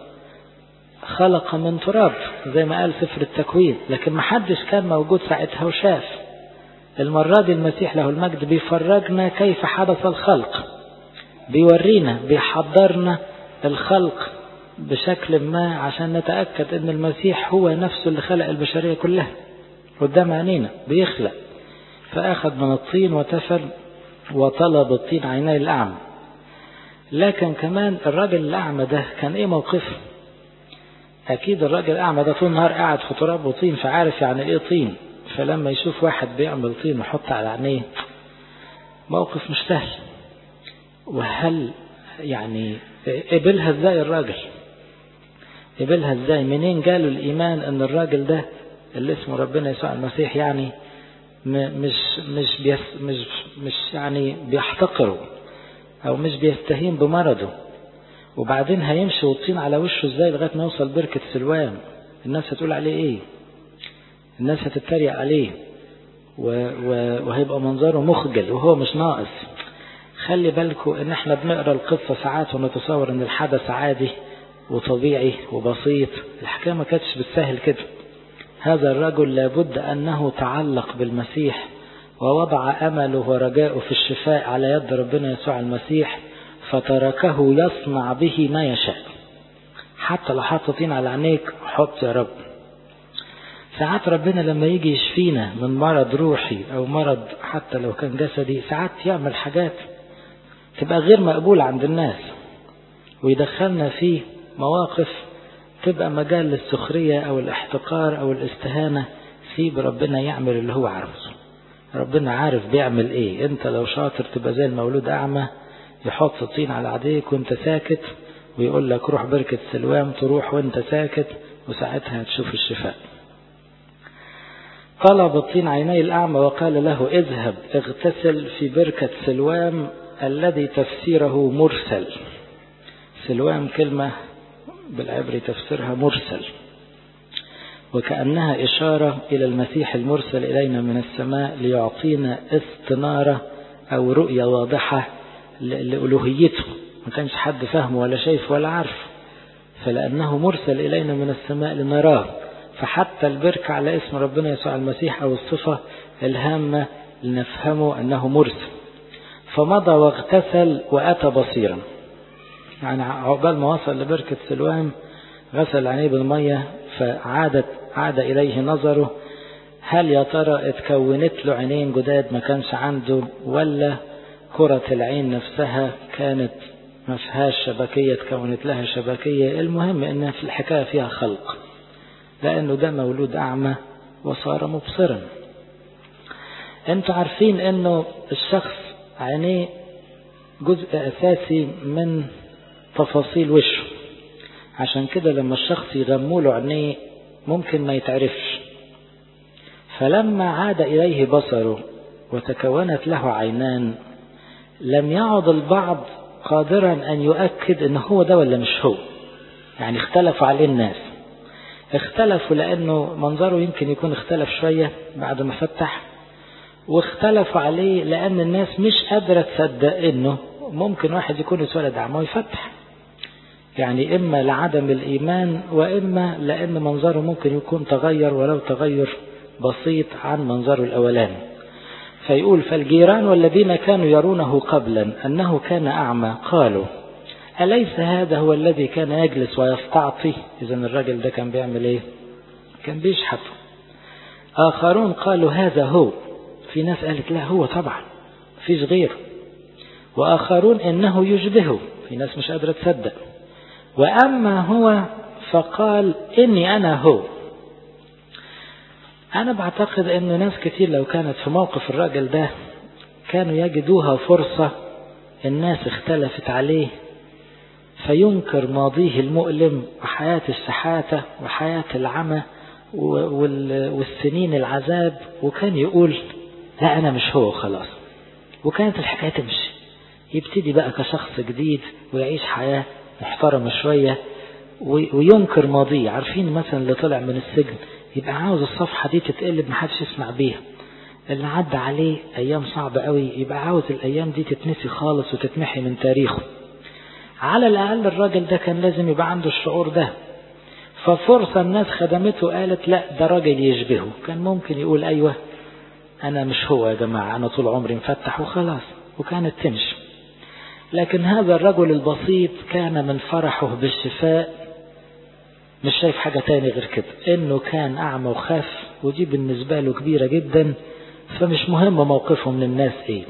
خلق من تراب زي ما قال سفر التكوين لكن ما حدش كان موجود ساعتها وشاف المرة دي المسيح له المجد بيفرجنا كيف حدث الخلق بيورينا بيحضرنا الخلق بشكل ما عشان نتأكد ان المسيح هو نفسه اللي خلق البشرية كلها قدام عينينا بيخلق فأخذ من الطين وتفل وطلب الطين عيني الأعمى لكن كمان الراجل الأعمى ده كان إيه موقفه أكيد الراجل الأعمى ده طول النهار قاعد في تراب وطين فعارف يعني إيه طين فلما يشوف واحد بيعمل طين ويحط على عينيه موقف مش سهل وهل يعني قبلها ازاي الراجل قبلها ازاي منين جاله الإيمان أن الراجل ده اللي اسمه ربنا يسوع المسيح يعني مش مش بيس مش مش يعني بيحتقره او مش بيستهين بمرضه وبعدين هيمشي والطين على وشه ازاي لغايه ما يوصل بركه سلوان الناس هتقول عليه ايه الناس هتتريق عليه و و وهيبقى منظره مخجل وهو مش ناقص خلي بالكم ان احنا بنقرا القصه ساعات ونتصور ان الحدث عادي وطبيعي وبسيط الحكايه ما كانتش بالسهل كده هذا الرجل لابد أنه تعلق بالمسيح ووضع أمله ورجاءه في الشفاء على يد ربنا يسوع المسيح فتركه يصنع به ما يشاء حتى لو حاططين على عينيك حط يا رب ساعات ربنا لما يجي يشفينا من مرض روحي أو مرض حتى لو كان جسدي ساعات يعمل حاجات تبقى غير مقبولة عند الناس ويدخلنا في مواقف تبقى مجال للسخرية أو الاحتقار أو الاستهانة سيب ربنا يعمل اللي هو عاوزه ربنا عارف بيعمل ايه انت لو شاطر تبقى زي المولود أعمى يحط طين على عديك وانت ساكت ويقول لك روح بركة سلوام تروح وانت ساكت وساعتها هتشوف الشفاء طلب الطين عيني الأعمى وقال له اذهب اغتسل في بركة سلوام الذي تفسيره مرسل سلوام كلمة بالعبري تفسيرها مرسل وكأنها إشارة إلى المسيح المرسل إلينا من السماء ليعطينا استنارة أو رؤية واضحة لألوهيته ما كانش حد فاهمه ولا شايف ولا عارف فلأنه مرسل إلينا من السماء لنراه فحتى البركة على اسم ربنا يسوع المسيح أو الصفة الهامة لنفهمه أنه مرسل فمضى واغتسل وأتى بصيرا يعني عقبال ما وصل لبركة سلوان غسل عينيه بالمية فعادت عاد إليه نظره هل يا ترى اتكونت له عينين جداد ما كانش عنده ولا كرة العين نفسها كانت ما فيهاش شبكية اتكونت لها شبكية المهم ان في الحكاية فيها خلق لانه ده مولود اعمى وصار مبصرا انتوا عارفين انه الشخص عينيه جزء اساسي من تفاصيل وشه عشان كده لما الشخص يغموا له عينيه ممكن ما يتعرفش فلما عاد إليه بصره وتكونت له عينان لم يعد البعض قادرا أن يؤكد أن هو ده ولا مش هو يعني اختلفوا عليه الناس اختلفوا لأنه منظره يمكن يكون اختلف شوية بعد ما فتح واختلفوا عليه لأن الناس مش قادرة تصدق أنه ممكن واحد يكون اتولد أعمى ويفتح يعني إما لعدم الإيمان وإما لأن منظره ممكن يكون تغير ولو تغير بسيط عن منظره الأولاني فيقول فالجيران والذين كانوا يرونه قبلا أنه كان أعمى قالوا أليس هذا هو الذي كان يجلس ويستعطي إذا الرجل ده كان بيعمل إيه كان بيشحت آخرون قالوا هذا هو في ناس قالت لا هو طبعا فيش غيره وآخرون إنه يشبهه في ناس مش قادرة تصدق وأما هو فقال إني أنا هو أنا بعتقد أن ناس كتير لو كانت في موقف الراجل ده كانوا يجدوها فرصة الناس اختلفت عليه فينكر ماضيه المؤلم وحياة السحاتة وحياة العمى والسنين العذاب وكان يقول لا أنا مش هو خلاص وكانت الحكاية تمشي يبتدي بقى كشخص جديد ويعيش حياة محترمة شوية وينكر ماضيه عارفين مثلا اللي طلع من السجن يبقى عاوز الصفحة دي تتقلب محدش يسمع بيها اللي عدى عليه أيام صعبة قوي يبقى عاوز الأيام دي تتنسي خالص وتتمحي من تاريخه على الأقل الراجل ده كان لازم يبقى عنده الشعور ده ففرصة الناس خدمته قالت لا ده راجل يشبهه كان ممكن يقول أيوة أنا مش هو يا جماعة أنا طول عمري مفتح وخلاص وكانت تمشي لكن هذا الرجل البسيط كان من فرحه بالشفاء مش شايف حاجة تاني غير كده انه كان اعمى وخاف ودي بالنسبة له كبيرة جدا فمش مهم موقفه من الناس ايه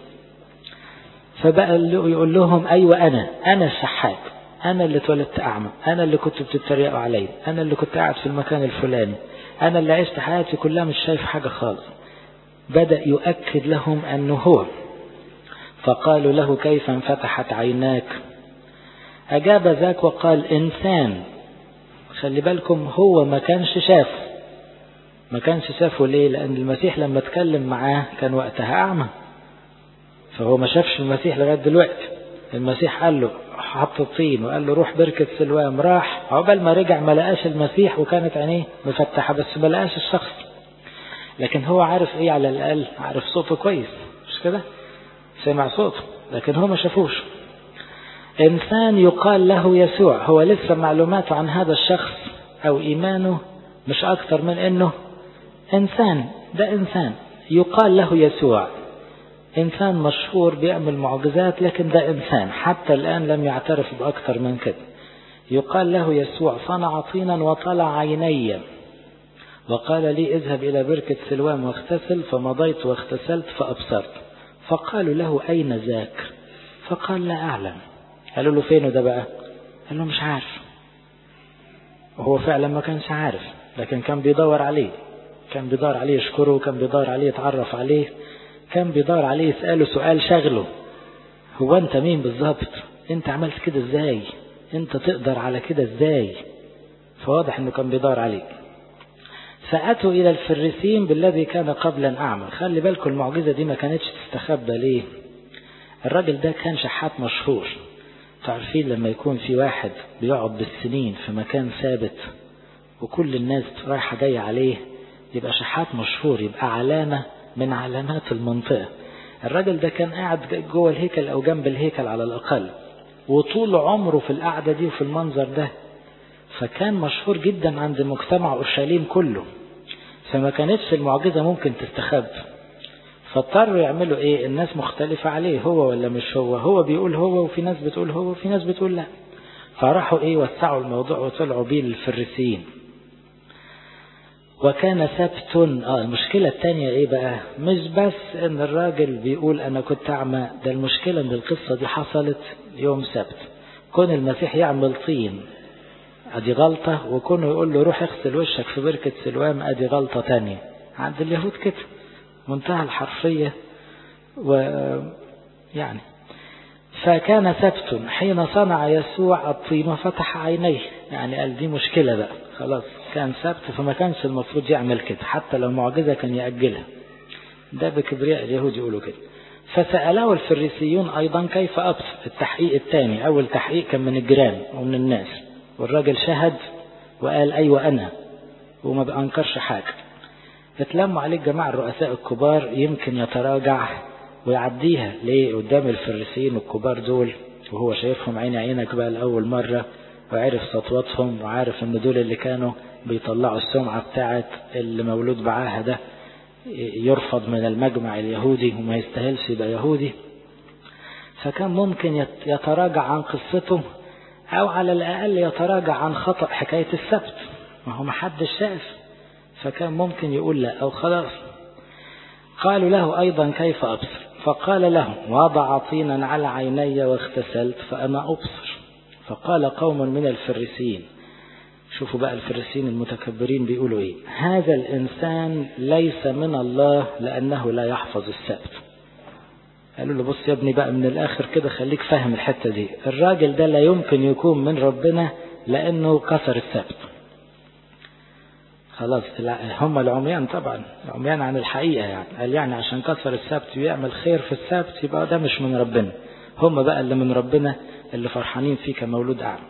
فبقى يقول لهم ايوه انا انا الشحات انا اللي اتولدت اعمى انا اللي كنتوا بتتريقوا عليا انا اللي كنت قاعد في المكان الفلاني انا اللي عشت حياتي كلها مش شايف حاجة خالص بدأ يؤكد لهم انه هو فقالوا له كيف انفتحت عيناك اجاب ذاك وقال انسان خلي بالكم هو ما كانش شافه ما كانش شافه ليه لأن المسيح لما اتكلم معاه كان وقتها أعمى فهو ما شافش المسيح لغاية دلوقتي المسيح قال له حط الطين وقال له روح بركة سلوام راح عقبال ما رجع ما لقاش المسيح وكانت عينيه مفتحة بس ما لقاش الشخص لكن هو عارف ايه على الأقل عارف صوته كويس مش كده سمع صوته لكن هو ما شافوش إنسان يقال له يسوع هو لسه معلوماته عن هذا الشخص أو إيمانه مش أكثر من أنه إنسان ده إنسان يقال له يسوع إنسان مشهور بيعمل معجزات لكن ده إنسان حتى الآن لم يعترف بأكثر من كده يقال له يسوع صنع طينا وطلع عيني وقال لي اذهب إلى بركة سلوام واغتسل فمضيت واغتسلت فأبصرت فقالوا له أين ذاك فقال لا أعلم قالوا له فينه ده بقى قال له مش عارف وهو فعلا ما كانش عارف لكن كان بيدور عليه كان بيدور عليه يشكره كان بيدور عليه يتعرف عليه كان بيدور عليه يسأله سؤال شغله هو انت مين بالظبط انت عملت كده ازاي انت تقدر على كده ازاي فواضح انه كان بيدور عليه فأتوا إلى الفريسين بالذي كان قبلا أعمى خلي بالكم المعجزة دي ما كانتش تستخبى ليه الراجل ده كان شحات مشهور تعرفين لما يكون في واحد بيقعد بالسنين في مكان ثابت وكل الناس رايحة جاية عليه يبقى شحات مشهور يبقى علامة من علامات المنطقة الراجل ده كان قاعد جوه الهيكل أو جنب الهيكل على الأقل وطول عمره في القعدة دي وفي المنظر ده فكان مشهور جدا عند مجتمع أورشليم كله فما كانتش المعجزة ممكن تستخبى فاضطروا يعملوا ايه الناس مختلفة عليه هو ولا مش هو هو بيقول هو وفي ناس بتقول هو وفي ناس بتقول لا فراحوا ايه وسعوا الموضوع وطلعوا بيه للفريسيين وكان سبت اه المشكلة التانية ايه بقى مش بس ان الراجل بيقول انا كنت اعمى ده المشكلة ان القصة دي حصلت يوم سبت كون المسيح يعمل طين ادي غلطة وكونه يقول له روح اغسل وشك في بركة سلوام ادي غلطة تانية عند اليهود كده منتهى الحرفية ويعني فكان سبت حين صنع يسوع الطين وفتح عينيه يعني قال دي مشكلة بقى خلاص كان سبت فما كانش المفروض يعمل كده حتى لو معجزة كان يأجلها ده بكبرياء اليهود يقولوا كده فسأله الفريسيون أيضا كيف أبصر التحقيق الثاني أول تحقيق كان من الجيران ومن الناس والراجل شهد وقال أيوة أنا وما بأنكرش حاجة اتلموا عليه الجماعة الرؤساء الكبار يمكن يتراجع ويعديها ليه قدام الفريسيين الكبار دول وهو شايفهم عين عينك بقى لأول مرة وعرف سطوتهم وعارف ان دول اللي كانوا بيطلعوا السمعة بتاعت اللي مولود معاها ده يرفض من المجمع اليهودي وما يستاهلش يبقى يهودي فكان ممكن يتراجع عن قصته او على الاقل يتراجع عن خطأ حكاية السبت ما هو محدش شاف فكان ممكن يقول لا او خلاص قالوا له ايضا كيف ابصر فقال لهم وضع طينا على عيني واغتسلت فأنا أبصر فقال قوم من الفريسيين شوفوا بقى الفريسيين المتكبرين بيقولوا ايه هذا الإنسان ليس من الله لأنه لا يحفظ السبت قالوا له بص يا ابني بقى من الآخر كده خليك فاهم الحتة دي الراجل ده لا يمكن يكون من ربنا لأنه كسر السبت خلاص هم العميان طبعا العميان عن الحقيقة يعني قال يعني عشان كسر السبت ويعمل خير في السبت يبقى ده مش من ربنا هم بقى اللي من ربنا اللي فرحانين فيه كمولود أعمى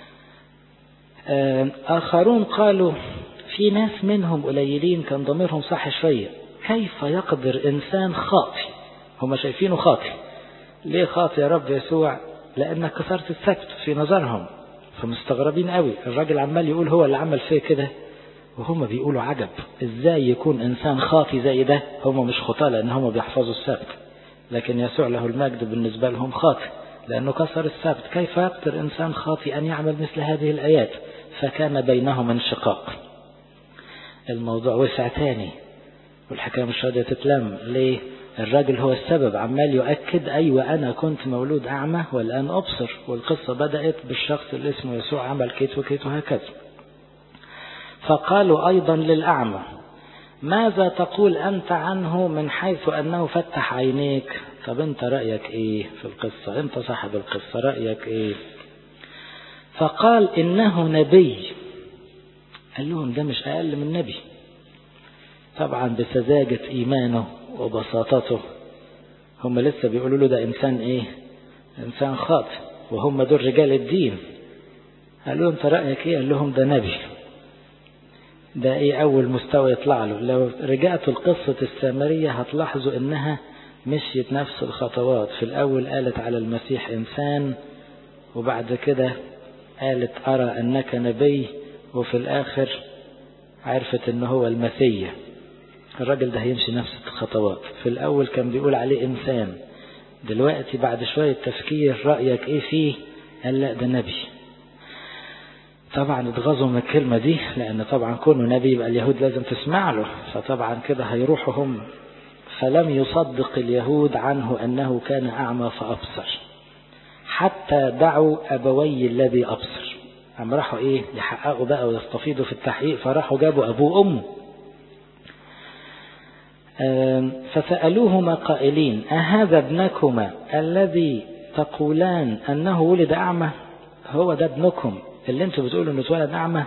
آخرون قالوا في ناس منهم قليلين كان ضميرهم صح شوية كيف يقدر إنسان خاطي هم شايفينه خاطي ليه خاطي يا رب يسوع لأنك كسرت السبت في نظرهم فمستغربين قوي الراجل عمال يقول هو اللي عمل فيه كده وهم بيقولوا عجب ازاي يكون انسان خاطي زي ده هم مش خطاة لان هم بيحفظوا السبت لكن يسوع له المجد بالنسبة لهم خاطي لانه كسر السبت كيف يقدر انسان خاطي ان يعمل مثل هذه الايات فكان بينهم انشقاق الموضوع وسع تاني والحكاية مش راضية تتلم ليه الراجل هو السبب عمال يؤكد أيوة أنا كنت مولود أعمى والآن أبصر والقصة بدأت بالشخص اللي اسمه يسوع عمل كيت وكيت وهكذا فقالوا أيضا للأعمى ماذا تقول أنت عنه من حيث أنه فتح عينيك طب أنت رأيك إيه في القصة أنت صاحب القصة رأيك إيه فقال إنه نبي قال لهم ده مش أقل من نبي طبعا بسذاجة إيمانه وبساطته هم لسه بيقولوا له ده إنسان إيه إنسان خاطئ وهم دول رجال الدين قالوا انت رأيك ايه قال لهم ده نبي ده ايه اول مستوى يطلع له لو رجعتوا لقصة السامرية هتلاحظوا انها مشيت نفس الخطوات في الاول قالت على المسيح انسان وبعد كده قالت ارى انك نبي وفي الاخر عرفت ان هو المسيح الراجل ده هيمشي نفس الخطوات في الاول كان بيقول عليه انسان دلوقتي بعد شوية تفكير رأيك ايه فيه قال لا ده نبي طبعا اتغاظوا من الكلمة دي لأن طبعا كونه نبي يبقى اليهود لازم تسمع له فطبعا كده هيروحوا هم فلم يصدق اليهود عنه أنه كان أعمى فأبصر حتى دعوا أبوي الذي أبصر أم راحوا إيه يحققوا بقى ويستفيدوا في التحقيق فراحوا جابوا أبوه وأمه فسألوهما قائلين أهذا ابنكما الذي تقولان أنه ولد أعمى هو ده ابنكم اللي انتوا بتقولوا انه اتولد أعمى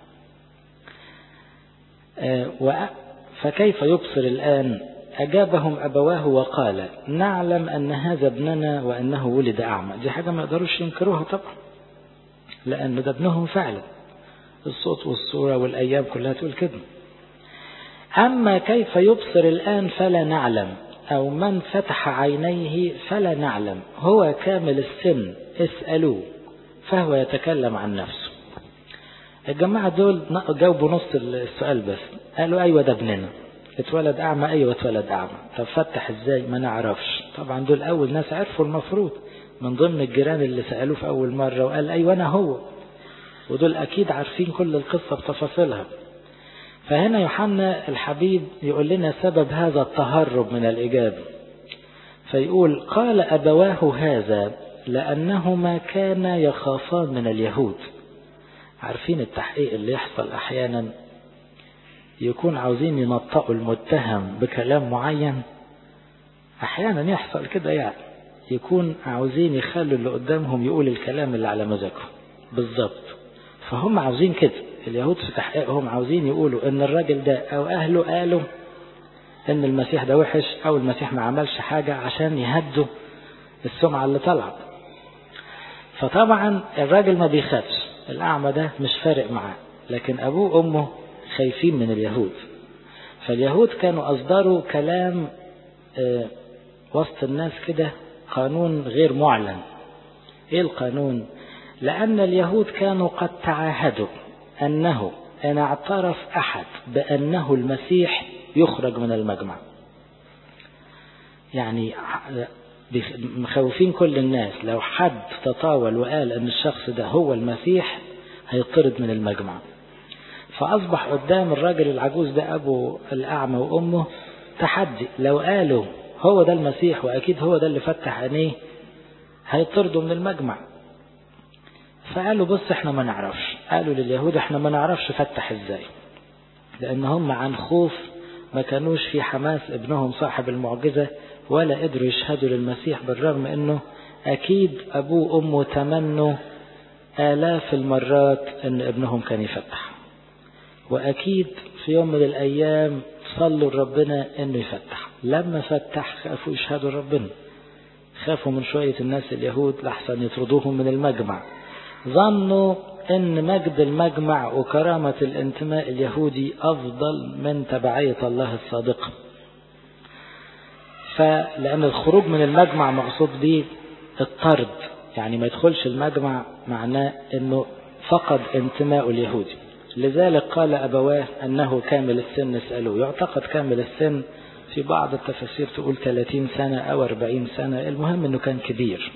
فكيف يبصر الآن أجابهم أبواه وقال نعلم أن هذا ابننا وأنه ولد أعمى دي حاجة ما يقدروش ينكروها طبعا لأن ده ابنهم فعلا الصوت والصورة والأيام كلها تقول كده أما كيف يبصر الآن فلا نعلم أو من فتح عينيه فلا نعلم هو كامل السن اسألوه فهو يتكلم عن نفسه الجماعة دول جاوبوا نص السؤال بس قالوا أيوة ده ابننا اتولد أعمى أيوة اتولد أعمى طب فتح ازاي ما نعرفش طبعا دول أول ناس عرفوا المفروض من ضمن الجيران اللي سألوه في أول مرة وقال أيوة أنا هو ودول أكيد عارفين كل القصة بتفاصيلها فهنا يوحنا الحبيب يقول لنا سبب هذا التهرب من الإجابة فيقول قال أبواه هذا لأنهما كانا يخافان من اليهود عارفين التحقيق اللي يحصل أحيانا يكون عاوزين ينطقوا المتهم بكلام معين أحيانا يحصل كده يعني يكون عاوزين يخلوا اللي قدامهم يقول الكلام اللي على مزاجهم بالظبط فهم عاوزين كده اليهود في تحقيقهم عاوزين يقولوا ان الراجل ده او اهله قالوا ان المسيح ده وحش او المسيح ما عملش حاجة عشان يهدوا السمعة اللي طلعت فطبعا الراجل ما بيخافش الاعمى ده مش فارق معاه لكن ابوه وامه خايفين من اليهود فاليهود كانوا اصدروا كلام وسط الناس كده قانون غير معلن ايه القانون لان اليهود كانوا قد تعاهدوا أنه إن اعترف أحد بأنه المسيح يخرج من المجمع يعني مخوفين كل الناس لو حد تطاول وقال أن الشخص ده هو المسيح هيطرد من المجمع فأصبح قدام الراجل العجوز ده أبو الأعمى وأمه تحدي لو قالوا هو ده المسيح وأكيد هو ده اللي فتح عينيه هيطردوا من المجمع فقالوا بص احنا ما نعرفش قالوا لليهود احنا ما نعرفش فتح ازاي لان هم عن خوف ما كانوش في حماس ابنهم صاحب المعجزة ولا قدروا يشهدوا للمسيح بالرغم انه اكيد ابوه وامه تمنوا الاف المرات ان ابنهم كان يفتح واكيد في يوم من الايام صلوا لربنا انه يفتح لما فتح خافوا يشهدوا ربنا خافوا من شوية الناس اليهود لحسن يطردوهم من المجمع ظنوا ان مجد المجمع وكرامة الانتماء اليهودي افضل من تبعية الله الصادقة فلان الخروج من المجمع مقصود به الطرد يعني ما يدخلش المجمع معناه انه فقد انتماء اليهودي لذلك قال أبواه أنه كامل السن اسألوه يعتقد كامل السن في بعض التفاسير تقول 30 سنة أو 40 سنة المهم أنه كان كبير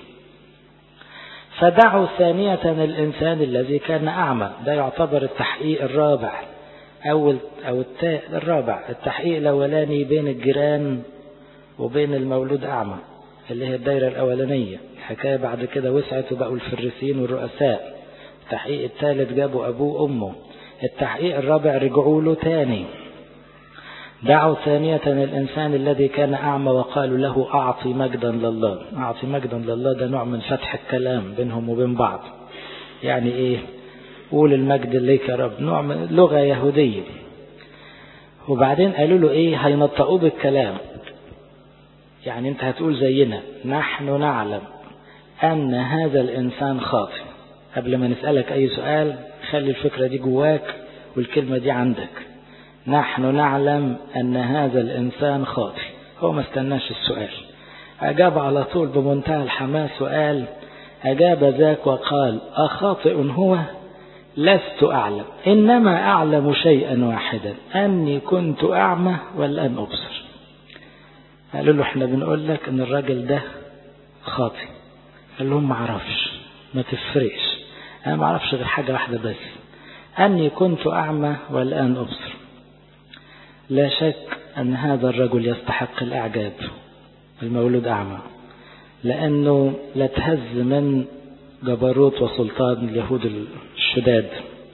فدعوا ثانية الإنسان الذي كان أعمى ده يعتبر التحقيق الرابع أو أو الرابع التحقيق الأولاني بين الجيران وبين المولود أعمى اللي هي الدايرة الأولانية الحكاية بعد كده وسعت وبقوا الفريسين والرؤساء التحقيق الثالث جابوا أبوه وأمه التحقيق الرابع رجعوا له تاني دعوا ثانية الإنسان الذي كان أعمى وقالوا له أعطي مجدا لله أعطي مجدا لله ده نوع من فتح الكلام بينهم وبين بعض يعني إيه قول المجد ليك يا رب نوع من لغة يهودية وبعدين قالوا له إيه هينطقوه بالكلام يعني أنت هتقول زينا نحن نعلم أن هذا الإنسان خاطئ قبل ما نسألك أي سؤال خلي الفكرة دي جواك والكلمة دي عندك نحن نعلم أن هذا الإنسان خاطئ هو ما استناش السؤال أجاب على طول بمنتهى الحماس وقال أجاب ذاك وقال أخاطئ هو لست أعلم إنما أعلم شيئا واحدا أني كنت أعمى والآن أبصر قالوا له احنا بنقول لك ان الراجل ده خاطئ قال لهم ما اعرفش ما تفرقش انا ما اعرفش غير حاجه واحده بس اني كنت اعمى والان ابصر لا شك ان هذا الرجل يستحق الاعجاب المولود اعمى لانه لا تهز من جبروت وسلطان اليهود الشداد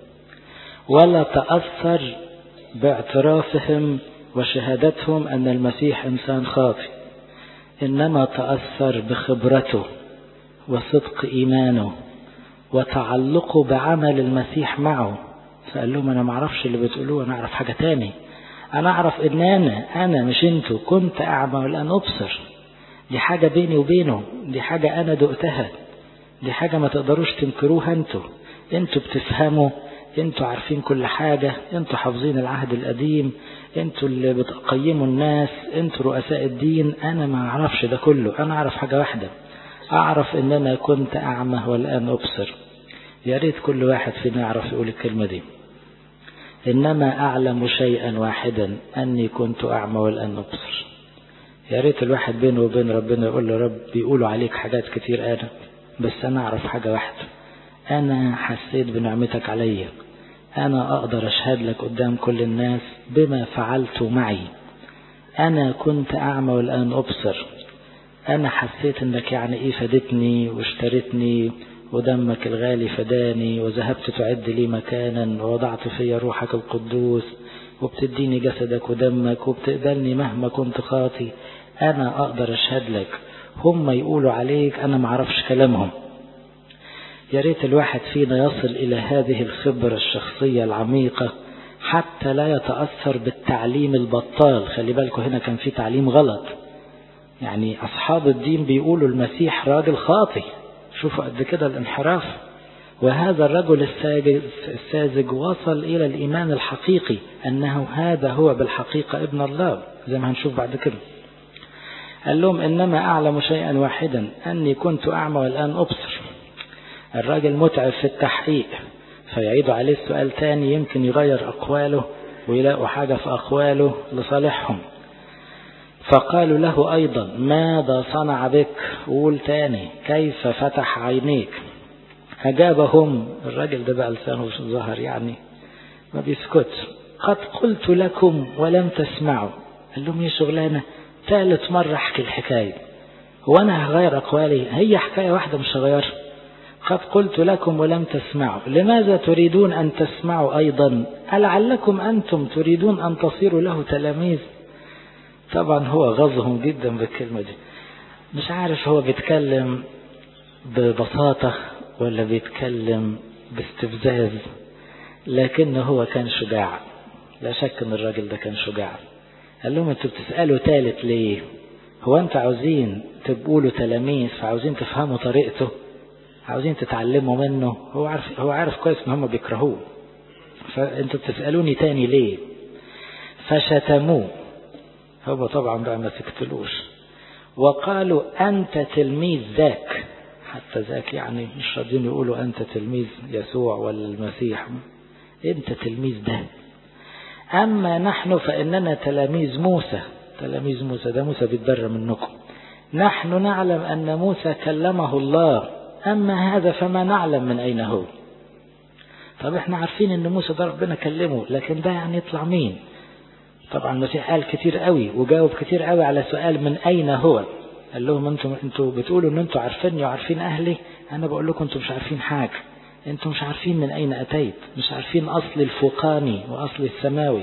ولا تاثر باعترافهم وشهادتهم أن المسيح إنسان خاطئ إنما تأثر بخبرته وصدق إيمانه وتعلقه بعمل المسيح معه فقال لهم أنا ما أعرفش اللي بتقولوه أنا أعرف حاجة تاني أنا أعرف إن أنا أنا مش أنتوا كنت أعمى والآن أبصر دي حاجة بيني وبينه دي حاجة أنا دقتها دي حاجة ما تقدروش تنكروها أنتوا أنتوا بتفهموا انتوا عارفين كل حاجة انتوا حافظين العهد القديم انتوا اللي بتقيموا الناس انتوا رؤساء الدين انا ما اعرفش ده كله انا اعرف حاجة واحدة اعرف ان انا كنت اعمى والان ابصر يا ريت كل واحد فينا يعرف يقول الكلمة دي انما اعلم شيئا واحدا اني كنت اعمى والان ابصر يا ريت الواحد بينه وبين ربنا يقول له رب بيقولوا عليك حاجات كتير انا بس انا اعرف حاجة واحدة أنا حسيت بنعمتك عليا أنا أقدر أشهد لك قدام كل الناس بما فعلت معي أنا كنت أعمى والآن أبصر أنا حسيت إنك يعني إيه فدتني واشتريتني ودمك الغالي فداني وذهبت تعد لي مكانا ووضعت في روحك القدوس وبتديني جسدك ودمك وبتقبلني مهما كنت خاطي أنا أقدر أشهد لك هم يقولوا عليك أنا معرفش كلامهم يا ريت الواحد فينا يصل إلى هذه الخبرة الشخصية العميقة حتى لا يتأثر بالتعليم البطال خلي بالكم هنا كان في تعليم غلط يعني أصحاب الدين بيقولوا المسيح راجل خاطي شوفوا قد كده الانحراف وهذا الرجل الساذج, الساذج وصل إلى الإيمان الحقيقي أنه هذا هو بالحقيقة ابن الله زي ما هنشوف بعد كده قال لهم إنما أعلم شيئا واحدا أني كنت أعمى والآن أبصر الراجل متعب في التحقيق فيعيدوا عليه السؤال تاني يمكن يغير أقواله ويلاقوا حاجة في أقواله لصالحهم فقالوا له أيضا ماذا صنع بك قول تاني كيف فتح عينيك أجابهم الراجل ده بقى لسانه ظهر يعني ما بيسكتش قد قلت لكم ولم تسمعوا قال لهم يا شغلانة ثالث مرة احكي الحكاية هو انا هغير اقوالي هي حكاية واحدة مش هغيرها قد قلت لكم ولم تسمعوا لماذا تريدون أن تسمعوا أيضا ألعلكم أنتم تريدون أن تصيروا له تلاميذ طبعا هو غضهم جدا بالكلمة دي مش عارف هو بيتكلم ببساطة ولا بيتكلم باستفزاز لكن هو كان شجاع لا شك ان الراجل ده كان شجاع قال لهم انتوا بتسألوا تالت ليه هو انتوا عاوزين تبقوا له تلاميذ فعاوزين تفهموا طريقته عاوزين تتعلموا منه هو عارف هو عارف كويس ان هم بيكرهوه فانتوا بتسالوني تاني ليه فشتموه هو طبعا بقى ما سكتلوش وقالوا انت تلميذ ذاك حتى ذاك يعني مش راضيين يقولوا انت تلميذ يسوع ولا المسيح انت تلميذ ده اما نحن فاننا تلاميذ موسى تلاميذ موسى ده موسى بيتبرى منكم نحن نعلم ان موسى كلمه الله أما هذا فما نعلم من أين هو طب احنا عارفين ان موسى ده ربنا كلمه لكن ده يعني يطلع مين طبعا المسيح قال كتير قوي وجاوب كتير قوي على سؤال من أين هو قال لهم انتوا انتوا بتقولوا ان انتوا عارفيني وعارفين أهلي أنا بقول لكم انتوا مش عارفين حاجة انتوا مش عارفين من أين أتيت مش عارفين أصل الفوقاني وأصل السماوي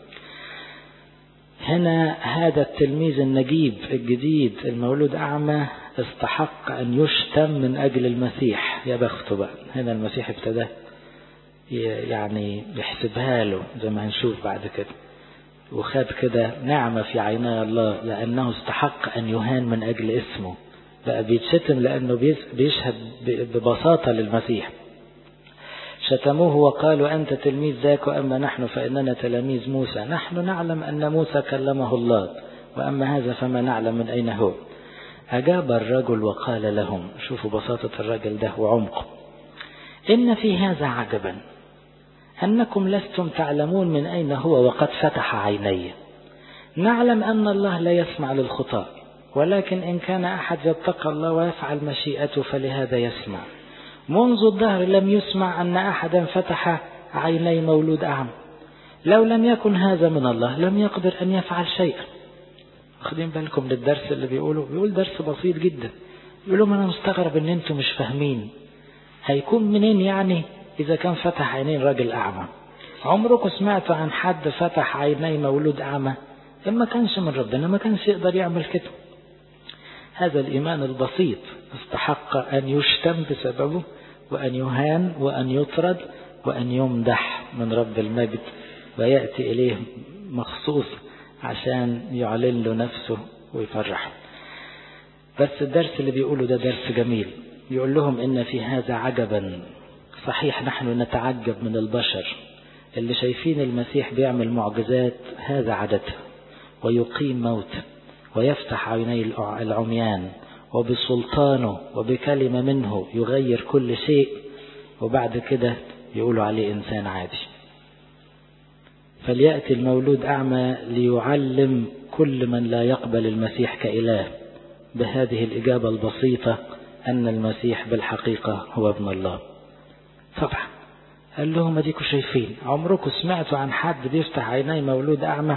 هنا هذا التلميذ النجيب الجديد المولود أعمى استحق أن يشتم من أجل المسيح يا بخته بقى هنا المسيح ابتدى يعني يحسبها له زي ما هنشوف بعد كده وخد كده نعمة في عيني الله لأنه استحق أن يهان من أجل اسمه بقى بيتشتم لأنه بيشهد ببساطة للمسيح شتموه وقالوا أنت تلميذ ذاك وأما نحن فإننا تلاميذ موسى نحن نعلم أن موسى كلمه الله وأما هذا فما نعلم من أين هو أجاب الرجل وقال لهم شوفوا بساطة الرجل ده وعمقه إن في هذا عجبا أنكم لستم تعلمون من أين هو وقد فتح عيني نعلم أن الله لا يسمع للخطاء ولكن إن كان أحد يتقى الله ويفعل مشيئته فلهذا يسمع منذ الدهر لم يسمع أن أحدا فتح عيني مولود أعمى لو لم يكن هذا من الله لم يقدر أن يفعل شيئا واخدين بالكم للدرس اللي بيقوله بيقول درس بسيط جدا يقول لهم أنا مستغرب أن أنتم مش فاهمين هيكون منين يعني إذا كان فتح عينين راجل أعمى عمركم سمعتوا عن حد فتح عيني مولود أعمى إما كانش من ربنا ما كانش يقدر يعمل كده هذا الإيمان البسيط استحق أن يشتم بسببه وأن يهان وأن يطرد وأن يمدح من رب المجد ويأتي إليه مخصوص عشان يعلن له نفسه ويفرحه بس الدرس اللي بيقوله ده درس جميل يقول لهم إن في هذا عجبا صحيح نحن نتعجب من البشر اللي شايفين المسيح بيعمل معجزات هذا عادته ويقيم موت ويفتح عيني العميان وبسلطانه وبكلمة منه يغير كل شيء وبعد كده يقولوا عليه إنسان عادي فليأتي المولود أعمى ليعلم كل من لا يقبل المسيح كإله بهذه الإجابة البسيطة أن المسيح بالحقيقة هو ابن الله طبعا قال لهم اديكوا شايفين عمركم سمعتوا عن حد بيفتح عيني مولود أعمى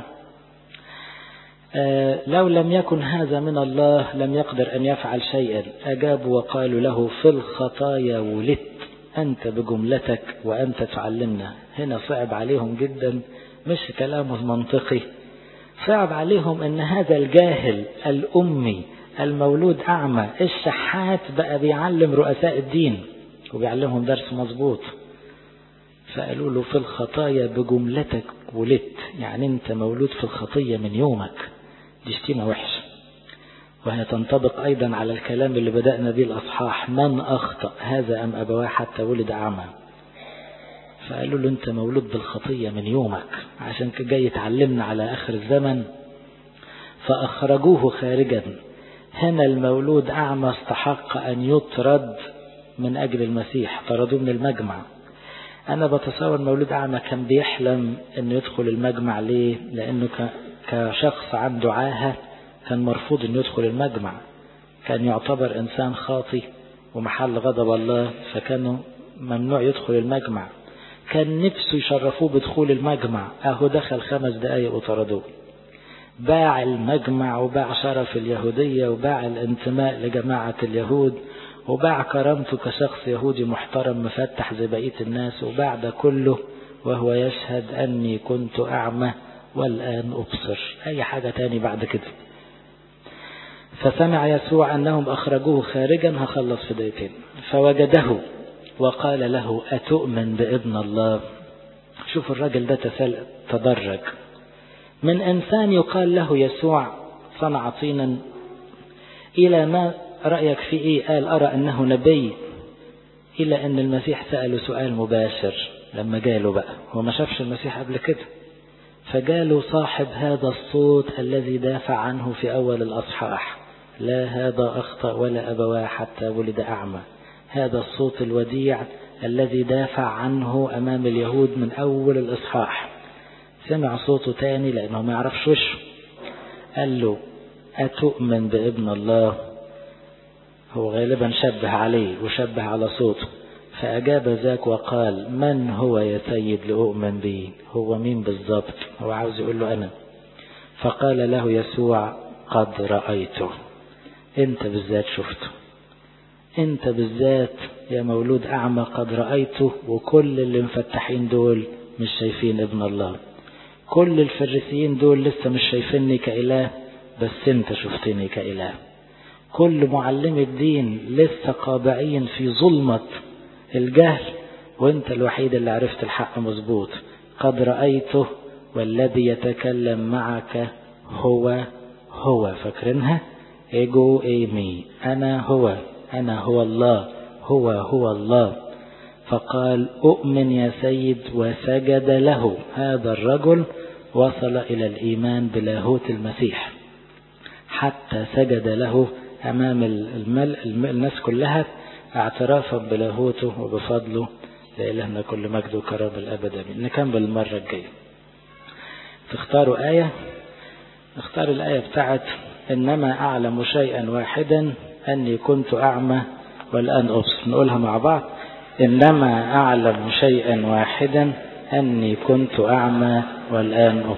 آه لو لم يكن هذا من الله لم يقدر أن يفعل شيئا أجابوا وقالوا له في الخطايا ولدت أنت بجملتك وأنت تعلمنا هنا صعب عليهم جدا مش كلامه منطقي صعب عليهم أن هذا الجاهل الأمي المولود أعمى الشحات بقى بيعلم رؤساء الدين وبيعلمهم درس مظبوط فقالوا له في الخطايا بجملتك ولدت يعني انت مولود في الخطية من يومك دي شتيمة وحشة وهي تنطبق أيضا على الكلام اللي بدأنا به الأصحاح من أخطأ هذا أم أبواه حتى ولد أعمى فقالوا له أنت مولود بالخطية من يومك عشان جاي تعلمنا على آخر الزمن فأخرجوه خارجا هنا المولود أعمى استحق أن يطرد من أجل المسيح طردوه من المجمع أنا بتصور مولود أعمى كان بيحلم أنه يدخل المجمع ليه لأنه كشخص عنده عاهة كان مرفوض أنه يدخل المجمع كان يعتبر إنسان خاطي ومحل غضب الله فكانوا ممنوع يدخل المجمع كان نفسه يشرفوه بدخول المجمع أهو دخل خمس دقايق وطردوه باع المجمع وباع شرف اليهودية وباع الانتماء لجماعة اليهود وباع كرامته كشخص يهودي محترم مفتح زي بقية الناس وباع ده كله وهو يشهد أني كنت أعمى والآن أبصر أي حاجة تاني بعد كده فسمع يسوع أنهم أخرجوه خارجا هخلص في دقيقتين فوجده وقال له أتؤمن بابن الله شوف الراجل ده تسل تدرج من إنسان يقال له يسوع صنع طينا إلى ما رأيك في إيه قال أرى أنه نبي إلى أن المسيح سأله سؤال مباشر لما جاله بقى هو ما شافش المسيح قبل كده فجاله صاحب هذا الصوت الذي دافع عنه في أول الأصحاح لا هذا أخطأ ولا أبواه حتى ولد أعمى هذا الصوت الوديع الذي دافع عنه أمام اليهود من أول الإصحاح سمع صوته تاني لأنه ما يعرفش وشه قال له أتؤمن بابن الله هو غالبا شبه عليه وشبه على صوته فأجاب ذاك وقال من هو يا سيد لأؤمن به هو مين بالضبط هو عاوز يقول له أنا فقال له يسوع قد رأيته انت بالذات شفته انت بالذات يا مولود أعمى قد رأيته وكل اللي مفتحين دول مش شايفين ابن الله كل الفريسيين دول لسه مش شايفيني كإله بس انت شفتني كإله كل معلمي الدين لسه قابعين في ظلمة الجهل وانت الوحيد اللي عرفت الحق مظبوط قد رأيته والذي يتكلم معك هو هو فاكرينها ايجو ايمي انا هو انا هو الله هو هو الله فقال اؤمن يا سيد وسجد له هذا الرجل وصل الى الايمان بلاهوت المسيح حتى سجد له امام المل... الناس كلها اعترافا بلاهوته وبفضله لإلهنا كل مجد وكرم الأبد أمين نكمل المرة الجاية تختاروا آية اختار الآية بتاعت إنما أعلم شيئا واحدا أني كنت أعمى والآن أبصر نقولها مع بعض إنما أعلم شيئا واحدا أني كنت أعمى والآن أبصر